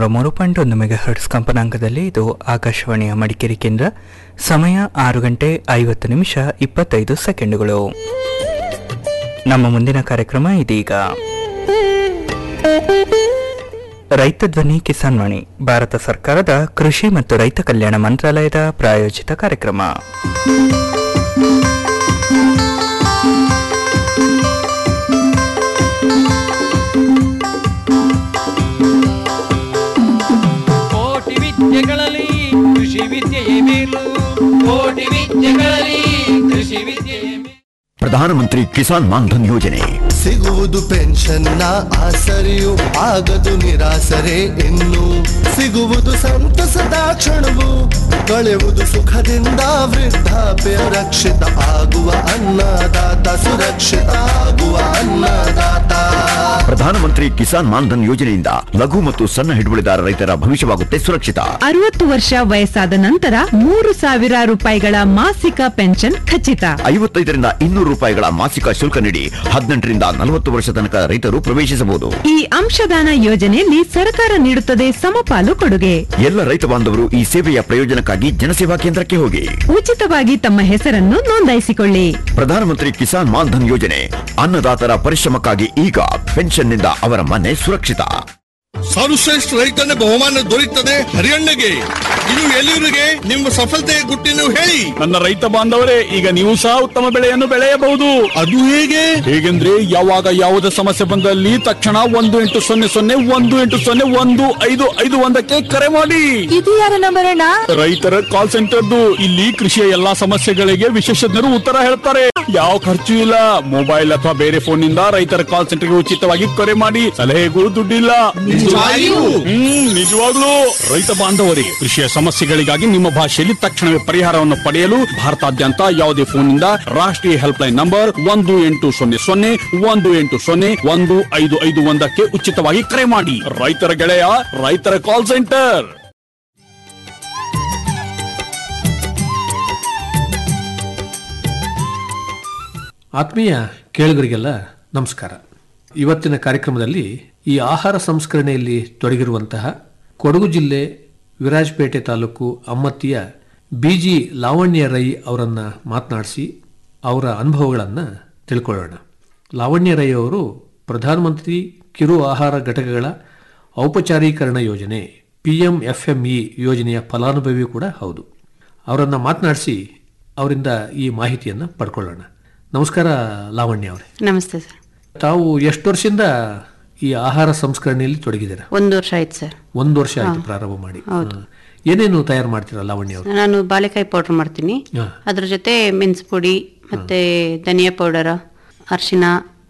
ನೂರ ಮೂರು ಪಾಯಿಂಟ್ ಒಂದು ಮೆಗಾ ಹರ್ಟ್ಸ್ ಕಂಪನಾಂಕದಲ್ಲಿ ಇದು ಆಕಾಶವಾಣಿಯ ಮಡಿಕೇರಿ ಕೇಂದ್ರ ಸಮಯ ಆರು ಗಂಟೆ ಐವತ್ತು ನಿಮಿಷ ಇಪ್ಪತ್ತೈದು ಸೆಕೆಂಡುಗಳು ನಮ್ಮ ಮುಂದಿನ ಕಾರ್ಯಕ್ರಮ ಇದೀಗ ರೈತ ಧ್ವನಿ ಕಿಸಾನ್ ವಾಣಿ ಭಾರತ ಸರ್ಕಾರದ ಕೃಷಿ ಮತ್ತು ರೈತ ಕಲ್ಯಾಣ ಮಂತ್ರಾಲಯದ ಪ್ರಾಯೋಜಿತ ಕಾರ್ಯಕ್ರಮ ಕೋಟಿ ವಿದ್ಯೆಗಳಲ್ಲಿ ಕೃಷಿ ವಿದ್ಯೆಯೇ ಮೇಲು ಕೋಟಿ ವಿದ್ಯೆಗಳಲ್ಲಿ ಕೃಷಿ ವಿದ್ಯೆಯೇ ಮೇಲು ಪ್ರಧಾನಮಂತ್ರಿ ಕಿಸಾನ್ ಮಾನ್ಧನ್ ಯೋಜನೆ ಸಿಗುವುದು ಪೆನ್ಷನ್ನ ಆಸರೆಯು ಆಗದು ನಿರಾಸರೆ ಇನ್ನು ಸಿಗುವುದು ಸಂತಸದ ಕ್ಷಣವು ಕಳೆಯುವುದು ಸುಖದಿಂದ ವೃದ್ಧಾಪ್ಯ ರಕ್ಷಿತ ಆಗುವ ಅನ್ನದಾತ ಸುರಕ್ಷಿತ ಆಗುವ ಅನ್ನದಾತ ಪ್ರಧಾನಮಂತ್ರಿ ಕಿಸಾನ್ ಮಾನ್ಧನ್ ಯೋಜನೆಯಿಂದ ಲಘು ಮತ್ತು ಸಣ್ಣ ಹಿಡುವಳಿದಾರ ರೈತರ ಭವಿಷ್ಯವಾಗುತ್ತೆ ಸುರಕ್ಷಿತ ಅರವತ್ತು ವರ್ಷ ವಯಸ್ಸಾದ ನಂತರ ಮೂರು ಸಾವಿರ ರೂಪಾಯಿಗಳ ಮಾಸಿಕ ಪೆನ್ಷನ್ ಖಚಿತ ಐವತ್ತೈದರಿಂದ ಇನ್ನೂರು ರೂಪಾಯಿಗಳ ಮಾಸಿಕ ಶುಲ್ಕ ನೀಡಿ ಹದಿನೆಂಟರಿಂದ ನಲವತ್ತು ವರ್ಷ ತನಕ ರೈತರು ಪ್ರವೇಶಿಸಬಹುದು ಈ ಅಂಶದಾನ ಯೋಜನೆಯಲ್ಲಿ ಸರ್ಕಾರ ನೀಡುತ್ತದೆ ಸಮಪಾಲು ಕೊಡುಗೆ ಎಲ್ಲ ರೈತ ಬಾಂಧವರು ಈ ಸೇವೆಯ ಪ್ರಯೋಜನಕ್ಕಾಗಿ ಜನಸೇವಾ ಕೇಂದ್ರಕ್ಕೆ ಹೋಗಿ ಉಚಿತವಾಗಿ ತಮ್ಮ ಹೆಸರನ್ನು ನೋಂದಾಯಿಸಿಕೊಳ್ಳಿ ಪ್ರಧಾನಮಂತ್ರಿ ಕಿಸಾನ್ ಮಾನ್ಧನ್ ಯೋಜನೆ ಅನ್ನದಾತರ ಪರಿಶ್ರಮಕ್ಕಾಗಿ ಈಗ ಪೆನ್ಷನ್ನಿಂದ ಅವರ ಮನೆ ಸುರಕ್ಷಿತ ಸರ್ವಶ್ರೇಷ್ಠ ರೈತನ ಬಹುಮಾನ ದೊರೆಯುತ್ತದೆ ಹರಿಯಣ್ಣಗೆ ಇದು ಎಲ್ಲಿವರಿಗೆ ನಿಮ್ಮ ಸಫಲತೆಯ ಗುಟ್ಟಿನ ಹೇಳಿ ನನ್ನ ರೈತ ಬಾಂಧವರೇ ಈಗ ನೀವು ಸಹ ಉತ್ತಮ ಬೆಳೆಯನ್ನು ಬೆಳೆಯಬಹುದು ಅದು ಹೇಗೆ ಹೇಗೆಂದ್ರೆ ಯಾವಾಗ ಯಾವುದೇ ಸಮಸ್ಯೆ ಬಂದಲ್ಲಿ ತಕ್ಷಣ ಒಂದು ಎಂಟು ಸೊನ್ನೆ ಸೊನ್ನೆ ಒಂದು ಎಂಟು ಸೊನ್ನೆ ಒಂದು ಐದು ಐದು ಒಂದಕ್ಕೆ ಕರೆ ಮಾಡಿ ಇದು ಯಾರ ನಂಬರ್ ಅಣ್ಣ ರೈತರ ಕಾಲ್ ಸೆಂಟರ್ದು ಇಲ್ಲಿ ಕೃಷಿಯ ಎಲ್ಲಾ ಸಮಸ್ಯೆಗಳಿಗೆ ವಿಶೇಷಜ್ಞರು ಉತ್ತರ ಹೇಳ್ತಾರೆ ಯಾವ ಖರ್ಚು ಇಲ್ಲ ಮೊಬೈಲ್ ಅಥವಾ ಬೇರೆ ಫೋನ್ ನಿಂದ ರೈತರ ಕಾಲ್ ಸೆಂಟರ್ಗೆ ಉಚಿತವಾಗಿ ಕರೆ ಮಾಡಿ ಸಲಹೆಗೂ ದುಡ್ಡಿಲ್ಲ ನಿಜವಾಗಿಯೂ? ಹ್ಮ್ ನಿಜವಾಗ್ಲೂ ರೈತ ಬಾಂಧವರಿಗೆ ಕೃಷಿಯ ಸಮಸ್ಯೆಗಳಿಗಾಗಿ ನಿಮ್ಮ ಭಾಷೆಯಲ್ಲಿ ತಕ್ಷಣವೇ ಪರಿಹಾರವನ್ನು ಪಡೆಯಲು ಭಾರತಾದ್ಯಂತ ಯಾವುದೇ ಫೋನ್ನಿಂದ ರಾಷ್ಟ್ರೀಯ ಹೆಲ್ಪ್ ಲೈನ್ ನಂಬರ್ ಒಂದು ಎಂಟು ಸೊನ್ನೆ ಸೊನ್ನೆ ಒಂದು ಎಂಟು ಸೊನ್ನೆ ಒಂದು ಐದು ಐದು ಒಂದಕ್ಕೆ ಉಚಿತವಾಗಿ ಕರೆ ಮಾಡಿ ರೈತರ ಗೆಳೆಯ ರೈತರ ಕಾಲ್ ಸೆಂಟರ್ ಆತ್ಮೀಯ ಕೇಳುಗರಿಗೆಲ್ಲ ನಮಸ್ಕಾರ ಇವತ್ತಿನ ಕಾರ್ಯಕ್ರಮದಲ್ಲಿ ಈ ಆಹಾರ ಸಂಸ್ಕರಣೆಯಲ್ಲಿ ತೊಡಗಿರುವಂತಹ ಕೊಡಗು ಜಿಲ್ಲೆ ವಿರಾಜಪೇಟೆ ತಾಲೂಕು ಅಮ್ಮತ್ತಿಯ ಬಿಜಿ ಲಾವಣ್ಯ ರೈ ಅವರನ್ನು ಮಾತನಾಡಿಸಿ ಅವರ ಅನುಭವಗಳನ್ನು ತಿಳ್ಕೊಳ್ಳೋಣ ಲಾವಣ್ಯ ರೈ ಅವರು ಪ್ರಧಾನಮಂತ್ರಿ ಕಿರು ಆಹಾರ ಘಟಕಗಳ ಔಪಚಾರೀಕರಣ ಯೋಜನೆ P M F M E ಯೋಜನೆಯ ಫಲಾನುಭವಿ ಕೂಡ ಹೌದು ಅವರನ್ನು ಮಾತನಾಡಿಸಿ ಅವರಿಂದ ಈ ಮಾಹಿತಿಯನ್ನು ಪಡ್ಕೊಳ್ಳೋಣ ನಮಸ್ಕಾರ ಲಾವಣ್ಯ ಅವರೇ ನಮಸ್ತೆ ಸರ್ ತಾವು ಎಷ್ಟು ವರ್ಷದಿಂದ ಈ ಆಹಾರ ಸಂಸ್ಕರಣೆಯಲ್ಲಿ ತೊಡಗಿದ್ದೀರಾ ಒಂದು ವರ್ಷ ಆಯ್ತು ಸರ್ ಒಂದು ವರ್ಷ ಆಯ್ತು ಪ್ರಾರಂಭ ಮಾಡಿ ಹಾ. ಏನೇನು ತಯಾರು ಮಾಡ್ತೀರಾ ಲಾವಣ್ಯ ಅವರು ನಾನು ಬಾಳೆಕಾಯಿ ಪೌಡರ್ ಮಾಡ್ತೀನಿ ಹಾ. ಅದ್ರ ಜೊತೆ ಮೆಣಸು ಪುಡಿ ಮತ್ತೆ ಧನಿಯಾ ಪೌಡರ್ ಅರಿಶಿನ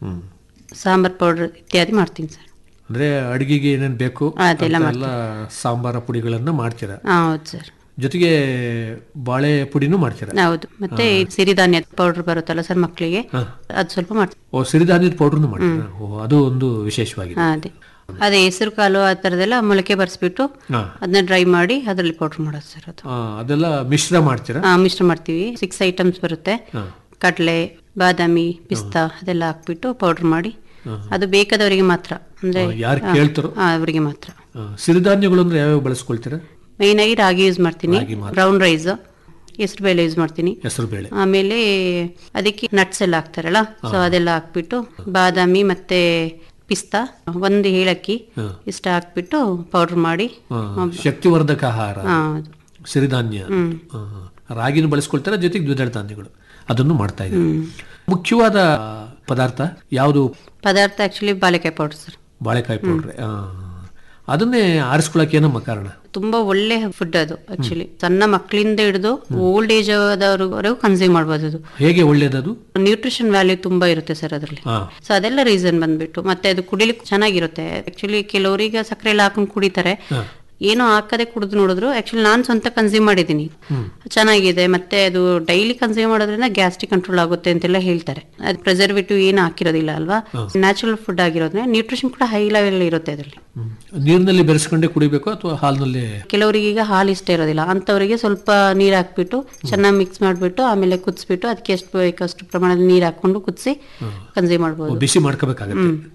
ಸಾಂಬಾರ್ ಪೌಡರ್ ಇತ್ಯಾದಿ ಮಾಡ್ತೀನಿ ಸರ್ ಅಂದ್ರೆ ಅಡಿಗೆಗೆ ಏನೇನು ಬೇಕು ಅದೆಲ್ಲ ಅಂತ ಎಲ್ಲ ಸಾಂಬಾರ ಪುಡಿಗಳನ್ನ ಮಾಡ್ತೀರಾ ಹಾ ಹೌದು ಸರ್ ಜೊತೆಗೆ ಬಾಳೆ ಪುಡಿನೂ ಮಾಡ್ತೀರಾ ಹೌದು ಮತ್ತೆ ಈ ಸಿರಿಧಾನ್ಯ ಪೌಡರ್ ಬರುತ್ತಲ್ಲ ಸರ್ ಮಕ್ಕಳಿಗೆ ಅದು ಸ್ವಲ್ಪ ಮಾಡ್ತೀನಿ ಓ ಸಿರಿಧಾನ್ಯದ ಪೌಡ್ರನ್ನು ಮಾಡ್ತೀರಾ ಓ ಅದು ಒಂದು ವಿಶೇಷವಾಗಿದೆ ಹಾ, ಅದೇ ಅದೇ ಹೆಸರು ಕಾಳು ಆ ಥರದ್ದೆಲ್ಲ ಮೊಳಕೆ ಬರ್ಸ್ಬಿಟ್ಟು ಹಾ. ಅದನ್ನ ಡ್ರೈ ಮಾಡಿ ಅದರಲ್ಲಿ ಪೌಡರ್ ಮಾಡೋದು ಸರ್ ಅದು ಆ, ಅದೆಲ್ಲ ಮಿಶ್ರ ಮಾಡ್ತೀರಾ ಆ, ಮಿಶ್ರ ಮಾಡ್ತೀವಿ ಸಿಕ್ಸ್ ಐಟಮ್ಸ್ ಬರುತ್ತೆ ಕಡಲೆ ಬಾದಾಮಿ ಪಿಸ್ತಾ ಅದೆಲ್ಲ ಹಾಕ್ಬಿಟ್ಟು ಪೌಡರ್ ಮಾಡಿ ಅದು ಬೇಕಾದವರಿಗೆ ಮಾತ್ರ ಅಂದ್ರೆ ಯಾರು ಆ, ಕೇಳ್ತಾರೋ? ಆ, ಅವರಿಗೆ ಮಾತ್ರ ಆ, ಸಿರಿಧಾನ್ಯಗಳು ಅಂದ್ರೆ ಯಾವ್ಯಾವ ಬಳಸ್ಕೊಳ್ತೀರಾ ಮೈನ್ ಆಗಿ ರಾಗಿ ಯೂಸ್ ಮಾಡ್ತೀನಿ ರಾಗಿ ಮಾತ್ರ. ಬ್ರೌನ್ ರೈಸ್ ಹೆಸರು ಬೇಳೆ ಯೂಸ್ ಮಾಡ್ತೀನಿ ಹೆಸರು ಬೇಳೆ ಆಮೇಲೆ ಅದಕ್ಕೆ ನಟ್ಸ್ ಎಲ್ಲ ಹಾಕ್ತಾರಲ್ಲ ಸೊ ಅದೆಲ್ಲ ಹಾಕ್ಬಿಟ್ಟು ಬಾದಾಮಿ ಮತ್ತೆ ಪಿಸ್ತಾ ಒಂದು ಏಲಕ್ಕಿ ಇಷ್ಟ ಹಾಕ್ಬಿಟ್ಟು ಪೌಡರ್ ಮಾಡಿ ಆ, ಶಕ್ತಿವರ್ಧಕ ಆಹಾರ ಆ, ಹೌದು. ಸಿರಿಧಾನ್ಯ ಆ, ರಾಗಿನ ಬಳಸ್ಕೊಳ್ತಾರೆ ಜೊತೆಗೆ ದ್ವಿದಳ ಧಾನ್ಯಗಳು ಅದನ್ನು ಮಾಡ್ತಾ ಇದ್ದಾರೆ ಮುಖ್ಯವಾದ ಪದಾರ್ಥ ಯಾವುದು ಪದಾರ್ಥ ಆಕ್ಚುಲಿ ಬಾಳೆಕಾಯಿ ಪೌಡರ್ ಸರ್ ಬಾಳೆಕಾಯಿ ಪೌಡ್ರೆ ಆ. ಅದನ್ನೇ ಆರಿಸ್ಕೊಳಕ್ಕೆ ಏನಮ್ಮ ಕಾರಣ ತುಂಬಾ ಒಳ್ಳೆ ಫುಡ್ ಅದು ಆಕ್ಚುಲಿ ಸಣ್ಣ ಮಕ್ಕಳಿಂದ ಹಿಡಿದು ಓಲ್ಡ್ ಏಜ್ ಆದವರೆಗೂ ಕನ್ಸ್ಯೂಮ್ ಮಾಡ್ಬೋದು ಅದು ಹೇಗೆ ಒಳ್ಳೇದದು ನ್ಯೂಟ್ರಿಷನ್ ವ್ಯಾಲ್ಯೂ ತುಂಬಾ ಇರುತ್ತೆ ಸರ್ ಅದರಲ್ಲಿ ಹಾ. ಸೊ ಅದೆಲ್ಲ ರೀಸನ್ ಬಂದ್ಬಿಟ್ಟು ಮತ್ತೆ ಅದು ಕುಡಿಲಿಕ್ಕೆ ಚೆನ್ನಾಗಿರುತ್ತೆ ಆಕ್ಚುಲಿ ಕೆಲವರಿಗೆ ಸಕ್ಕರೆ ಎಲ್ಲ ಹಾಕೊಂಡು ಕುಡಿತಾರೆ ಏನೋ ಹಾಕದೆ ಕುಡಿದು ನೋಡಿದ್ರು ಆಕ್ಚುಲಿ ನಾನು ಸ್ವಂತ ಕನ್ಸ್ಯೂಮ್ ಮಾಡಿದ್ದೀನಿ ಚೆನ್ನಾಗಿದೆ ಮತ್ತೆ ಅದು ಡೈಲಿ ಕನ್ಸ್ಯೂಮ್ ಮಾಡೋದ್ರಿಂದ ಗ್ಯಾಸ್ಟ್ರಿಕ್ ಕಂಟ್ರೋಲ್ ಆಗುತ್ತೆ ಅಂತೆಲ್ಲ ಹೇಳ್ತಾರೆ ಅದು ಪ್ರಿಸರ್ವೇಟಿವ್ ಏನು ಹಾಕಿರೋದಿಲ್ಲ ಅಲ್ವಾ ನ್ಯಾಚುರಲ್ ಫುಡ್ ಆಗಿರೋದ್ರಿಂದ ನ್ಯೂಟ್ರಿಷನ್ ಕೂಡ ಹೈ ಲೆವೆಲ್ ಇರುತ್ತೆ ಅದರಲ್ಲಿ ನೀರಿನಲ್ಲಿ ಬೆರೆಸ್ಕೊಂಡೇ ಕುಡಿಬೇಕು ಅಥವಾ ಹಾಲಿನಲ್ಲಿ ಕೆಲವರಿಗೆ ಈಗ ಹಾಲು ಇಷ್ಟ ಇರೋದಿಲ್ಲ ಅಂಥವರಿಗೆ ಸ್ವಲ್ಪ ನೀರು ಹಾಕ್ಬಿಟ್ಟು ಚೆನ್ನಾಗಿ ಮಿಕ್ಸ್ ಮಾಡಿಬಿಟ್ಟು ಆಮೇಲೆ ಕುದಿಸ್ಬಿಟ್ಟು ಅದಕ್ಕೆ ಎಷ್ಟು ಬೇಕಷ್ಟು ಪ್ರಮಾಣದ ನೀರು ಹಾಕೊಂಡು ಕುದಿಸಿ ಕನ್ಸ್ಯೂಮ್ ಮಾಡ್ಬೋದು ಬಿಸಿ ಮಾಡ್ಕೋಬೇಕಾಗತ್ತೆ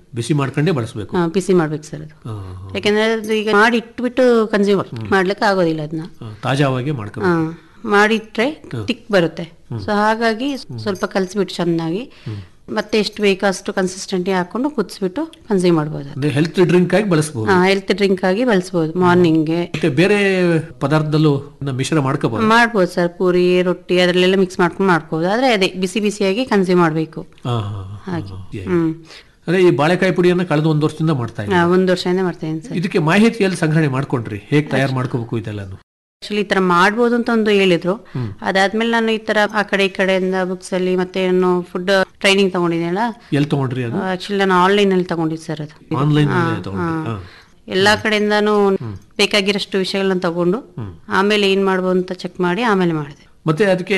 ಬಿಸಿ ಮಾಡ್ಕೊಂಡೇ ಬಳಸಬೇಕು ಆ, ಬಿಸಿ ಮಾಡ್ಬೇಕು ಸರ್ ಅದು ಯಾಕೆಂದ್ರೆ ಅದು ಈಗ ಮಾಡಿ ಇಟ್ಬಿಟ್ಟು ಕನ್ಸ್ಯೂಮ್ ಮಾಡ್ಲಿಕ್ಕೆ ಆಗೋದಿಲ್ಲ ಅದನ್ನ ತಾಜಾವಾಗಿ ಮಾಡ್ಕೋಬೇಕು ಹಾ ಮಾಡಿಟ್ರೆ ತಿಕ್ ಬರುತ್ತೆ ಸೊ ಹಾಗಾಗಿ ಸ್ವಲ್ಪ ಕಲಿಸ್ಬಿಟ್ಟು ಚೆನ್ನಾಗಿ ಮತ್ತೆ ಎಷ್ಟು ಬೇಕೋ ಅಷ್ಟು ಕನ್ಸಿಸ್ಟೆಂಟಿ ಹಾಕೊಂಡು ಕುದಿಸ್ಬಿಟ್ಟು ಕನ್ಸ್ಯೂಮ್ ಮಾಡ್ಬೋದು ಅಂದ್ರೆ ಹೆಲ್ತ್ ಡ್ರಿಂಕ್ ಆಗಿ ಬಳಸಬಹುದು ಹೆಲ್ತ್ ಡ್ರಿಂಕ್ ಆಗಿ ಬಳಸ್ಬೋದು ಮಾರ್ನಿಂಗ್ಗೆ ಮತ್ತೆ ಬೇರೆ ಪದಾರ್ಥದಲ್ಲೂ ಇದನ್ನ ಮಿಶ್ರ ಮಾಡ್ಕೋಬಹುದು ಮಾಡ್ಬೋದು ಸರ್ ಪೂರಿ ರೊಟ್ಟಿ ಅದರಲ್ಲೆಲ್ಲ ಮಿಕ್ಸ್ ಮಾಡ್ಕೊಂಡು ಮಾಡ್ಬೋದು ಆದ್ರೆ ಅದೇ ಬಿಸಿ ಬಿಸಿಯಾಗಿ ಕನ್ಸ್ಯೂಮ್ ಮಾಡಬೇಕು ಹಾಗೆ ಹ್ಮ್ ಅದೇ ಈ ಬಾಳೆಕಾಯಿ ಪುಡಿಯನ್ನ ಕಳೆದ ಒಂದು ವರ್ಷದಿಂದ ಮಾಡ್ತಾ ಆ, ಇದ್ದಾರೆ ಒಂದ್ ವರ್ಷದಿಂದ ಮಾಡ್ತೇನೆ ಸರ್ ಇದಕ್ಕೆ ಮಾಹಿತಿ ಎಲ್ಲಿ ಸಂಗ್ರಹಣೆ ಮಾಡ್ಕೊಂಡ್ರಿ ಹೇಗ್ ತಯಾರು ಮಾಡ್ಕೋಬೇಕು ಇದೆಲ್ಲಾನು ಆಕ್ಚುಲಿ ಈ ತರ ಮಾಡ್ಬೋದು ಅಂತ ಒಂದು ಹೇಳಿದ್ರು ಅದಾದ್ಮೇಲೆ ನಾನು ಈ ತರ ಆ ಕಡೆ ಈ ಕಡೆಯಿಂದ ಬುಕ್ಸ್ ಅಲ್ಲಿ ಮತ್ತೆ ಏನು ಫುಡ್ ಟ್ರೈನಿಂಗ್ ತಗೊಂಡಿದ್ದೆನಲ್ಲ ಎಲ್ಲಿ ತಗೊಂಡ್ರಿ ಅದು ಆಕ್ಚುಲಿ ನಾನು ಆನ್ಲೈನ್ ಅಲ್ಲಿ ತಗೊಂಡಿದ್ದು ಸರ್ ಅದು ಆನ್ಲೈನ್ ಹಾ, ತಗೊಂಡ್ರಿ ಹಾ. ಹಾ. ಎಲ್ಲಾ ಕಡೆಯಿಂದಾನು ಬೇಕಾಗಿರೋಷ್ಟು ವಿಷಯಗಳನ್ನ ತಗೊಂಡು ಆಮೇಲೆ ಏನ್ ಮಾಡ್ಬೋದು ಅಂತ ಚೆಕ್ ಮಾಡಿ ಆಮೇಲೆ ಮಾಡಿದೆ ಮತ್ತೆ ಅದಕ್ಕೆ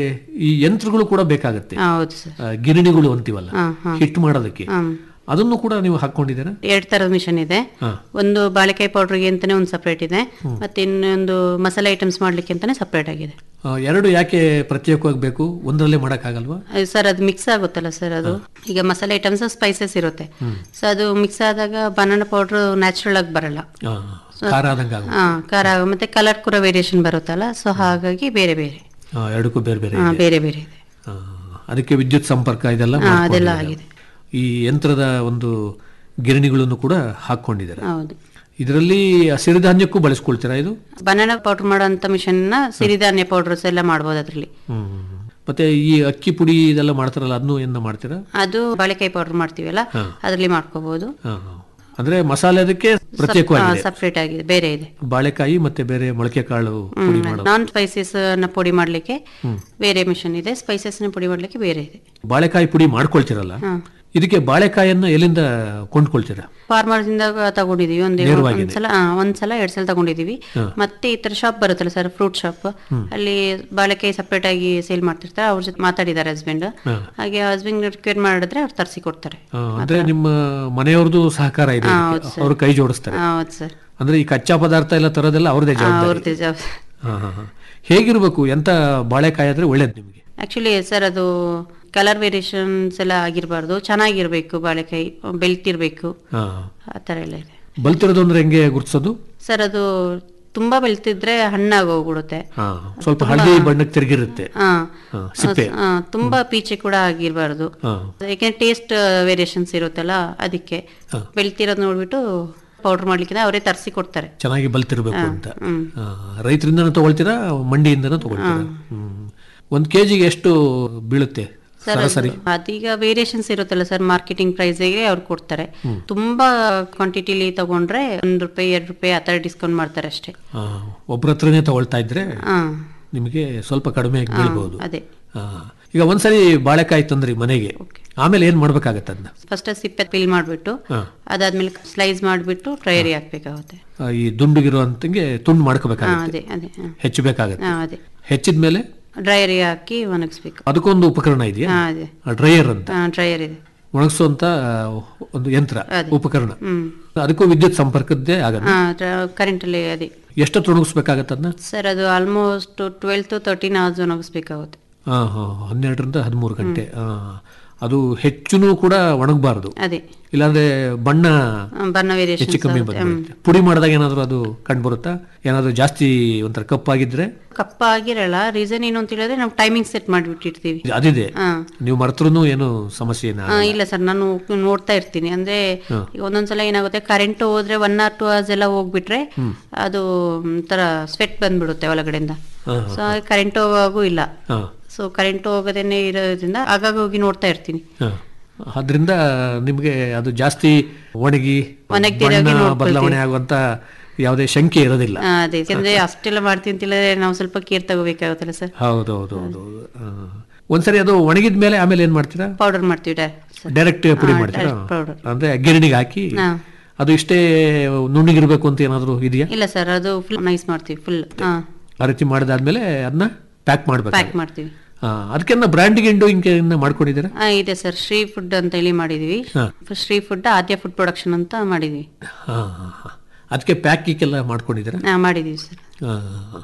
ಈ ಯಂತ್ರಗಳು ಕೂಡ ಬೇಕಾಗತ್ತೆ ಹೌದು ಸರ್ ಆ, ಗಿರಣಿಗಳು ಅಂತೀವಲ್ಲ ಹಾ, ಹಾ. ಹಿಟ್ ಮಾಡೋದಕ್ಕೆ ಅದನ್ನು ಕೂಡ ನೀವು ಹಾಕೊಂಡಿದ್ದೀರಾ ಎರಡ್ ತರದ ಮಿಷನ್ ಇದೆ ಹಾ. ಒಂದು ಬಾಳೆಕಾಯಿ ಪೌಡರ್ಗೆ ಅಂತಾನೆ ಒಂದು ಸಪರೇಟ್ ಇದೆ ಮತ್ತೆ ಇನ್ನೊಂದು ಮಸಾಲೆ ಐಟಮ್ಸ್ ಮಾಡ್ಲಿಕ್ಕೆ ಅಂತಾನೆ ಸಪರೇಟ್ ಆಗಿದೆ ಆ, ಎರಡು ಯಾಕೆ ಪ್ರತ್ಯೇಕವಾಗಿ ಬೇಕು ಒಂದರಲ್ಲೇ ಮಾಡಕ್ಕಾಗಲ್ವಾ ಸರ್ ಅದು ಮಿಕ್ಸ್ ಆಗುತ್ತಲ್ಲ ಸರ್ ಅದು ಈಗ ಮಸಾಲೆ ಐಟಮ್ಸ್ ಸ್ಪೈಸಸ್ ಇರುತ್ತೆ ಸೊ ಅದು ಮಿಕ್ಸ್ ಆದಾಗ ಬನಾನಾ ಪೌಡರ್ ನ್ಯಾಚುರಲ್ ಆಗಿ ಬರಲ್ಲ ಆ, ಖಾರ ಆದಂಗೆ ಆಗುತ್ತೆ ಹಾ ಖಾರ ಮತ್ತೆ ಕಲರ್ ಕೂಡ ವೇರಿಯೇಷನ್ ಬರುತ್ತಲ್ಲ ಸೊ ಹಾಗಾಗಿ ಬೇರೆ ಬೇರೆ ಆ, ಎರಡಕ್ಕೂ ಬೇರೆ ಬೇರೆ ಹಾ, ಇದೆ. ಬೇರೆ ಬೇರೆ ಇದೆ ಆ, ಅದಕ್ಕೆ ವಿದ್ಯುತ್ ಸಂಪರ್ಕ ಇದೆಲ್ಲ ಹಾ, ಅದೆಲ್ಲ ಮಾಡ್ಕೊಂಡಿದ್ದೀರಾ. ಈ ಯಂತ್ರದ ಒಂದು ಗಿರಣಿಗಳನ್ನು ಕೂಡ ಹಾಕೊಂಡಿದ್ದಾರೆ ಹೌದು ಇದರಲ್ಲಿ ಸಿರಿಧಾನ್ಯಕ್ಕೂ ಬಳಸ್ಕೊಳ್ತೀರಾ ಇದು ಬನಾನಾ ಪೌಡರ್ ಮಾಡೋಂಥ ಮಿಷನ್ ನ ಸಿರಿಧಾನ್ಯ ಪೌಡರ್ಸ್ ಎಲ್ಲ ಮಾಡ್ಬೋದು ಅದ್ರಲ್ಲಿ ಹ್ಮ್. ಮತ್ತೆ ಈ ಅಕ್ಕಿ ಪುಡಿ ಇದೆಲ್ಲ ಮಾಡ್ತಾರಲ್ಲ ಅದನ್ನು ಏನ ಮಾಡ್ತೀರಾ ಅದು ಬಾಳೆಕಾಯಿ ಪೌಡರ್ ಮಾಡ್ತೀವಲ್ಲ ಅದ್ರಲ್ಲಿ ಮಾಡ್ಕೋಬಹುದು ಹಾ, ಹಾ. ಅಂದ್ರೆ ಮಸಾಲೆ ಅದಕ್ಕೆ ಪ್ರತ್ಯೇಕವಾಗಿದೆ ಸಪ್ರೇಟ್ ಆಗಿದೆ ಬೇರೆ ಇದೆ ಬಾಳೆಕಾಯಿ ಮತ್ತೆ ಬೇರೆ ಮೊಳಕೆ ಕಾಳು ಪುಡಿ ಮಾಡೋದು ನಾನ್ ಸ್ಪೈಸಸ್ ನ ಪುಡಿ ಮಾಡ್ಲಿಕ್ಕೆ ಬೇರೆ ಮಿಷನ್ ಇದೆ ಸ್ಪೈಸಸ್ ನ ಪುಡಿ ಮಾಡ್ಲಿಕ್ಕೆ ಬೇರೆ ಇದೆ ಬಾಳೆಕಾಯಿ ಪುಡಿ ಮಾಡ್ಕೊಳ್ತೀರಲ್ಲ ಇದಕ್ಕೆ ಬಾಳೆಕಾಯನ್ನ ಎಲ್ಲಿಂದ ಕೊಂಡ್ಕೊಳ್ತೀರಾ ಫಾರ್ಮರ್ಸ್ ಇಂದ ತಗೊಂಡಿದೀವಿ ಒಂದ್ ನೇರವಾಗಿದೆ. ಒಂದ್ಸಲ ಆ, ಒಂದ್ಸಲ ಎರಡ್ ಸಲ ತಗೊಂಡಿದೀವಿ ಮತ್ತೆ ಈ ತರ ಶಾಪ್ ಬರುತ್ತಲ್ಲ ಸರ್ ಫ್ರೂಟ್ ಶಾಪ್ ಅಲ್ಲಿ ಬಾಳೆಕಾಯಿ ಸಪ್ರೇಟ್ ಆಗಿ ಸೇಲ್ ಮಾಡ್ತಿರ್ತಾರೆ ಅವ್ರ ಜೊತೆ ಮಾತಾಡಿದ್ದಾರೆ ಹಸ್ಬೆಂಡ್ ಹಾಗೆ ಹಸ್ಬೆಂಡ್ ರಿಕ್ವೇರ್ ಮಾಡಿದ್ರೆ ಅವ್ರು ತರಿಸಿ ಕೊಡ್ತಾರೆ ಆ, ಅಂದ್ರೆ ನಿಮ್ಮ ಮನೆಯವ್ರದ್ದು ಸಹಕಾರ ಇದೆ ಇದಕ್ಕೆ. ಅವ್ರು ಕೈ ಜೋಡಿಸ್ತಾರೆ ಆ, ಹೌದು ಸರ್ ಅಂದ್ರೆ ಈ ಕಚ್ಚಾ ಪದಾರ್ಥ ಎಲ್ಲ ತರೋದೆಲ್ಲ ಅವ್ರದೇ ಜವಾಬ್ದಾರಿ ಅವ್ರದ್ದು ಜಾಬ್ ಹಾ, ಹಾ, ಹಾ. ಹೇಗಿರ್ಬೇಕು ಎಂತ ಬಾಳೆಕಾಯಿ ಆದ್ರೆ ಒಳ್ಳೇದು ನಿಮಗೆ ಆಕ್ಚುಲಿ ಸರ್ ಅದು ಕಲರ್ ವೇರಿಯೇಷನ್ಸ್ ಎಲ್ಲ ಆಗಿರಬಾರ್ದು ಚೆನ್ನಾಗಿರ್ಬೇಕು ಬಾಳೆಕಾಯಿ ಬೆಳ್ತಿರ್ಬೇಕು ಹಾ ಆ ಥರ ಎಲ್ಲ ಇದೆ ಬಲ್ತಿರೋದು ಅಂದ್ರೆ ಹೆಂಗೆ ಗುರ್ತಿಸೋದು ಸರ್ ಅದು ತುಂಬಾ ಬೆಳ್ತಿದ್ರೆ ಹಣ್ಣಾಗೋಗ್ಬಿಡುತ್ತೆ ಹಾ ಸ್ವಲ್ಪ ಹಳದಿ ಬಣ್ಣಕ್ಕೆ ತಿರುಗಿರುತ್ತೆ ಹಾ ಹಾ, ಸಿಪ್ಪೆ ಆ, ತುಂಬಾ ಪೀಚೆ ಕೂಡ ಆಗಿರಬಾರ್ದು ಹಾ ಯಾಕೆಂದ್ರೆ ಟೇಸ್ಟ್ ವೇರಿಯೇಷನ್ಸ್ ಇರುತ್ತಲ್ಲ ಅದಕ್ಕೆ ಬೆಳ್ತಿರೋದು ನೋಡ್ಬಿಟ್ಟು ಪೌಡರ್ ಮಾಡ್ಲಿಕ್ಕೆ ಅವರೇ ತರಿಸಿ ಕೊಡ್ತಾರೆ ಚೆನ್ನಾಗಿ ಬಲ್ತಿರ್ಬೇಕು ಅಂತ ಆ, ರೈತರಿಂದನೂ ತಗೊಳ್ತೀರಾ ಮಂಡಿಯಿಂದನೂ ತಗೊಳ್ತೀರಾ ಹ್ಮ್ ಒಂದ್ ಕೆಜಿಗೆ ಎಷ್ಟು ಬೀಳುತ್ತೆ ಸರ್ ಸರಾಸರಿ ಅದೀಗ ವೇರಿಯೇಷನ್ಸ್ ಇರುತ್ತಲ್ಲ ಸರ್ ಮಾರ್ಕೆಟಿಂಗ್ ಪ್ರೈಸ್ಗೆ ಅವ್ರು ಕೊಡ್ತಾರೆ ತುಂಬಾ ಕ್ವಾಂಟಿಟಿಲಿ ತಗೊಂಡ್ರೆ ಒಂದ್ ರೂಪಾಯಿ ಎರಡ್ ರೂಪಾಯಿ ಆ ಥರ ಡಿಸ್ಕೌಂಟ್ ಮಾಡ್ತಾರೆ ಅಷ್ಟೇ ಆ, ಒಬ್ರ ಹತ್ರನೇ ತಗೊಳ್ತಾ ಇದ್ರೆ ಹಾ ನಿಮಗೆ ಸ್ವಲ್ಪ ಕಡಿಮೆ ಬೀಳ್ಬಹುದು ಅದೇ ಆ, ಈಗ ಒಂದ್ಸರಿ ಬಾಳೆಕಾಯಿ ತಂದ್ರಿ ಮನೆಗೆ ಆಮೇಲೆ ಏನ್ ಮಾಡ್ಬೇಕಾಗತ್ತೆ ಅದನ್ನ ಫಸ್ಟ್ ಸಿಪ್ಪೆ ಪಿಲ್ ಮಾಡ್ಬಿಟ್ಟು ಹಾ. ಅದಾದ್ಮೇಲೆ ಸ್ಲೈಸ್ ಮಾಡ್ಬಿಟ್ಟು ಡ್ರೈಯರಿ ಹಾಕ್ಬೇಕಾಗುತ್ತೆ ಆ, ಈ ದುಂಡುಗಿರುವಂತಂಗೆ ತುಂಡು ಹಾ ಮಾಡ್ಕೋಬೇಕಾಗತ್ತೆ ಅದೇ ಅದೇ ಹಾ. ಹೆಚ್ಚಬೇಕಾಗತ್ತೆ ಹಾ ಅದೇ ಹೆಚ್ಚಿದ್ಮೇಲೆ ಡ್ರೈಯರಿ ಹಾಕಿ ಒಣಗಿಸ್ಬೇಕು ಅದಕ್ಕೊಂದು ಉಪಕರಣ ಇದೆಯಾ ಹಾ ಅದೇ ಡ್ರೈಯರ್ ಅಂತ ಡ್ರೈಯರ್ ಇದೆ ಒಣಗಿಸುವಂತ ಒಂದು ಯಂತ್ರ ಅದೇ. ಉಪಕರಣ ಹ್ಮ್ ಅದಕ್ಕೂ ವಿದ್ಯುತ್ ಸಂಪರ್ಕದ್ದೇ ಆಗತ್ತೆ ಹಾ ಕರೆಂಟ್ ಅಲ್ಲಿ ಅದೇ ಎಷ್ಟೊತ್ತು ಒಣಗಿಸ್ಬೇಕಾಗತ್ತೆ ಅದನ್ನ ಸರ್ ಅದು almost twelve to thirteen hours ಒಣಗಿಸ್ಬೇಕಾಗುತ್ತೆ ಹಾ ಹಾ ಹನ್ನೆರಡರಿಂದ ಹದಿಮೂರು ಗಂಟೆ ಆ, ಅದು ಹೆಚ್ಚುನು ಕೂಡ ಒಣಗಬಾರದು ಅದೇ ಇಲ್ಲಾಂದ್ರೆ ಬಣ್ಣ ಆ, ಬಣ್ಣ ಹೆಚ್ಚು ವೇರಿಯೇಷನ್ ಕಮ್ಮಿ ಬಂದ್ಬಿಡುತ್ತೆ ಪುಡಿ ಮಾಡಿದಾಗ ಏನಾದ್ರು ಅದು ಕಂಡು ಬರುತ್ತಾ ಏನಾದ್ರು ಜಾಸ್ತಿ ಒಂಥರ ಕಪ್ಪಾಗಿದ್ರೆ ಕಪ್ಪ ಆಗಿರಲ್ಲ ರೀಸನ್ ಏನು ಅಂತ ಹೇಳಿದ್ರೆ ನಾವು ಟೈಮಿಂಗ್ ಸೆಟ್ ಮಾಡಿಬಿಟ್ಟಿರ್ತೀವಿ ಅದಿದೆ ಹಾ. ನೀವು ಮರೆತ್ರು ಏನು ಸಮಸ್ಯೆ ಏನ ಆ, ಇಲ್ಲ ಸರ್ ನಾನು ನೋಡ್ತಾ ಇರ್ತೀನಿ ಅಂದ್ರೆ ಈಗ ಒಂದೊಂದ್ಸಲ ಏನಾಗುತ್ತೆ ಕರೆಂಟ್ ಹೋದ್ರೆ ಒನ್ ಆರ್ ಟೂ ಅವರ್ಸ್ ಎಲ್ಲ ಹೋಗ್ಬಿಟ್ರೆ ಅದು ಒಂಥರ ಸ್ವೆಟ್ ಬಂದ್ಬಿಡುತ್ತೆ ಒಳಗಡೆಯಿಂದ ಸೊ ಕರೆಂಟ್ ಹೋಗುವಾಗೂ ಇಲ್ಲ ಹಾ ಸೊ ಕರೆಂಟ್ ಹೋಗದೇನೆ ಇರೋದ್ರಿಂದ ಆಗಾಗ ಹೋಗಿ ನೋಡ್ತಾ ಇರ್ತೀನಿ ಹಾ. ಅದ್ರಿಂದ ನಿಮ್ಗೆ ಅದು ಜಾಸ್ತಿ ಒಣಗಿ ಒಣಗ್ದಿರೋ ಹಾಗೆ ಬಣ್ಣ ನೋಡ್ಕೊಳ್ತೀವಿ. ಬದಲಾವಣೆ ಆಗುವಂತ ಯಾವುದೇ ಶಂಕೆ ಇರೋದಿಲ್ಲ ಆ, ಅದೇ ಯಾಕಂದ್ರೆ ಅಷ್ಟೆಲ್ಲ ಮಾಡ್ತೀನಿ ಅಂತ ಹೇಳಿದ್ರೆ ನಾವು ಸ್ವಲ್ಪ ಕೇರ್ ತಗೋಬೇಕಾಗುತ್ತಲ್ಲ ಸರ್ ಹೌದು ಹೌದು ಹೌದು ಹೌದು. ಆ. ಒಂದ್ಸರಿ ಅದು ಒಣಗಿದ ಮೇಲೆ ಆಮೇಲೆ ಏನ್ ಮಾಡ್ತೀರಾ ಪೌಡರ್ ಮಾಡ್ತೀವಿ ಡೈ- ಡೈರೆಕ್ಟ್ ಪುಡಿ ಹಾ, ಮಾಡ್ತೀರಾ direct powder. ಅಂದ್ರೆ ಗಿರಣಿಗೆ ಹಾಕಿ ಹಾ. ಅದು ಇಷ್ಟೇ ನುಣ್ಣಗಿರ್ಬೇಕು ಅಂತ ಏನಾದ್ರು ಇದೆಯಾ ಇಲ್ಲ ಸರ್ ಅದು ಫುಲ್ ನೈಸ್ ಮಾಡ್ತೀವಿ ಫುಲ್ ಹಾ ಆ ರೀತಿ ಮಾಡಿದಾದ್ಮೇಲೆ ಅದನ್ನ ಪ್ಯಾಕ್ ಮಾಡ್ಬೇಕು ಪ್ಯಾಕ್ ಮಾಡ್ತೀವಿ ಅದಕ್ಕೆನ್ನ ಬ್ರ್ಯಾಂಡ್ ಗಿಂಡು ಹಿಂಗೆ ಮಾಡ್ಕೊಂಡಿದ್ದೀರಾ ಆ, ಇದೆ ಸರ್ ಶ್ರೀ ಫುಡ್ ಅಂತ ಹೇಳಿ ಮಾಡಿದೀವಿ ಹಾ. Shri food Adya food production ಅಂತ ಮಾಡಿದೀವಿ ಹಾ ಹಾ, ಹಾ. ಅದಕ್ಕೆ ಪ್ಯಾಕಿಂಗ್ ಎಲ್ಲ ಮಾಡ್ಕೊಂಡಿದ್ದೀರಾ ಆ, ಮಾಡಿದೀವಿ ಸರ್ ಆ,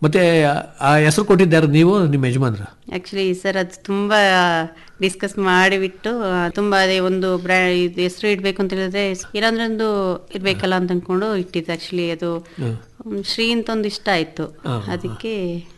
ಮತ್ತೆ ಆ- ಆ ಹೆಸರು ಕೊಟ್ಟಿದ್ದಾರೆ ನೀವು ನಿಮ್ಮ ಯಜಮಾನ್ರ ಆಕ್ಚುಲಿ ಸರ್ ಅದು ತುಂಬಾ ಡಿಸ್ಕಸ್ ಮಾಡಿಬಿಟ್ಟು ಆ, ತುಂಬಾ ಅದೇ ಒಂದು ಬ್ರ್ಯಾ ಇದು ಹೆಸರು ಇಡ್ಬೇಕು ಅಂತ ಹೇಳಿದ್ರೆ ಏನಾದ್ರೆ ಒಂದು ಇರ್ಬೇಕಲ್ಲ ಅಂತ ಅನ್ಕೊಂಡು ಇಟ್ಟಿದ್ದು ಆಕ್ಚುಲಿ ಅದು ಹ್ಮ್. ಹ್ಮ್, ಶ್ರೀ ಅಂತ ಒಂದು ಇಷ್ಟ ಆಯ್ತು ಹಾ, ಹಾ, ಅದಕ್ಕೆ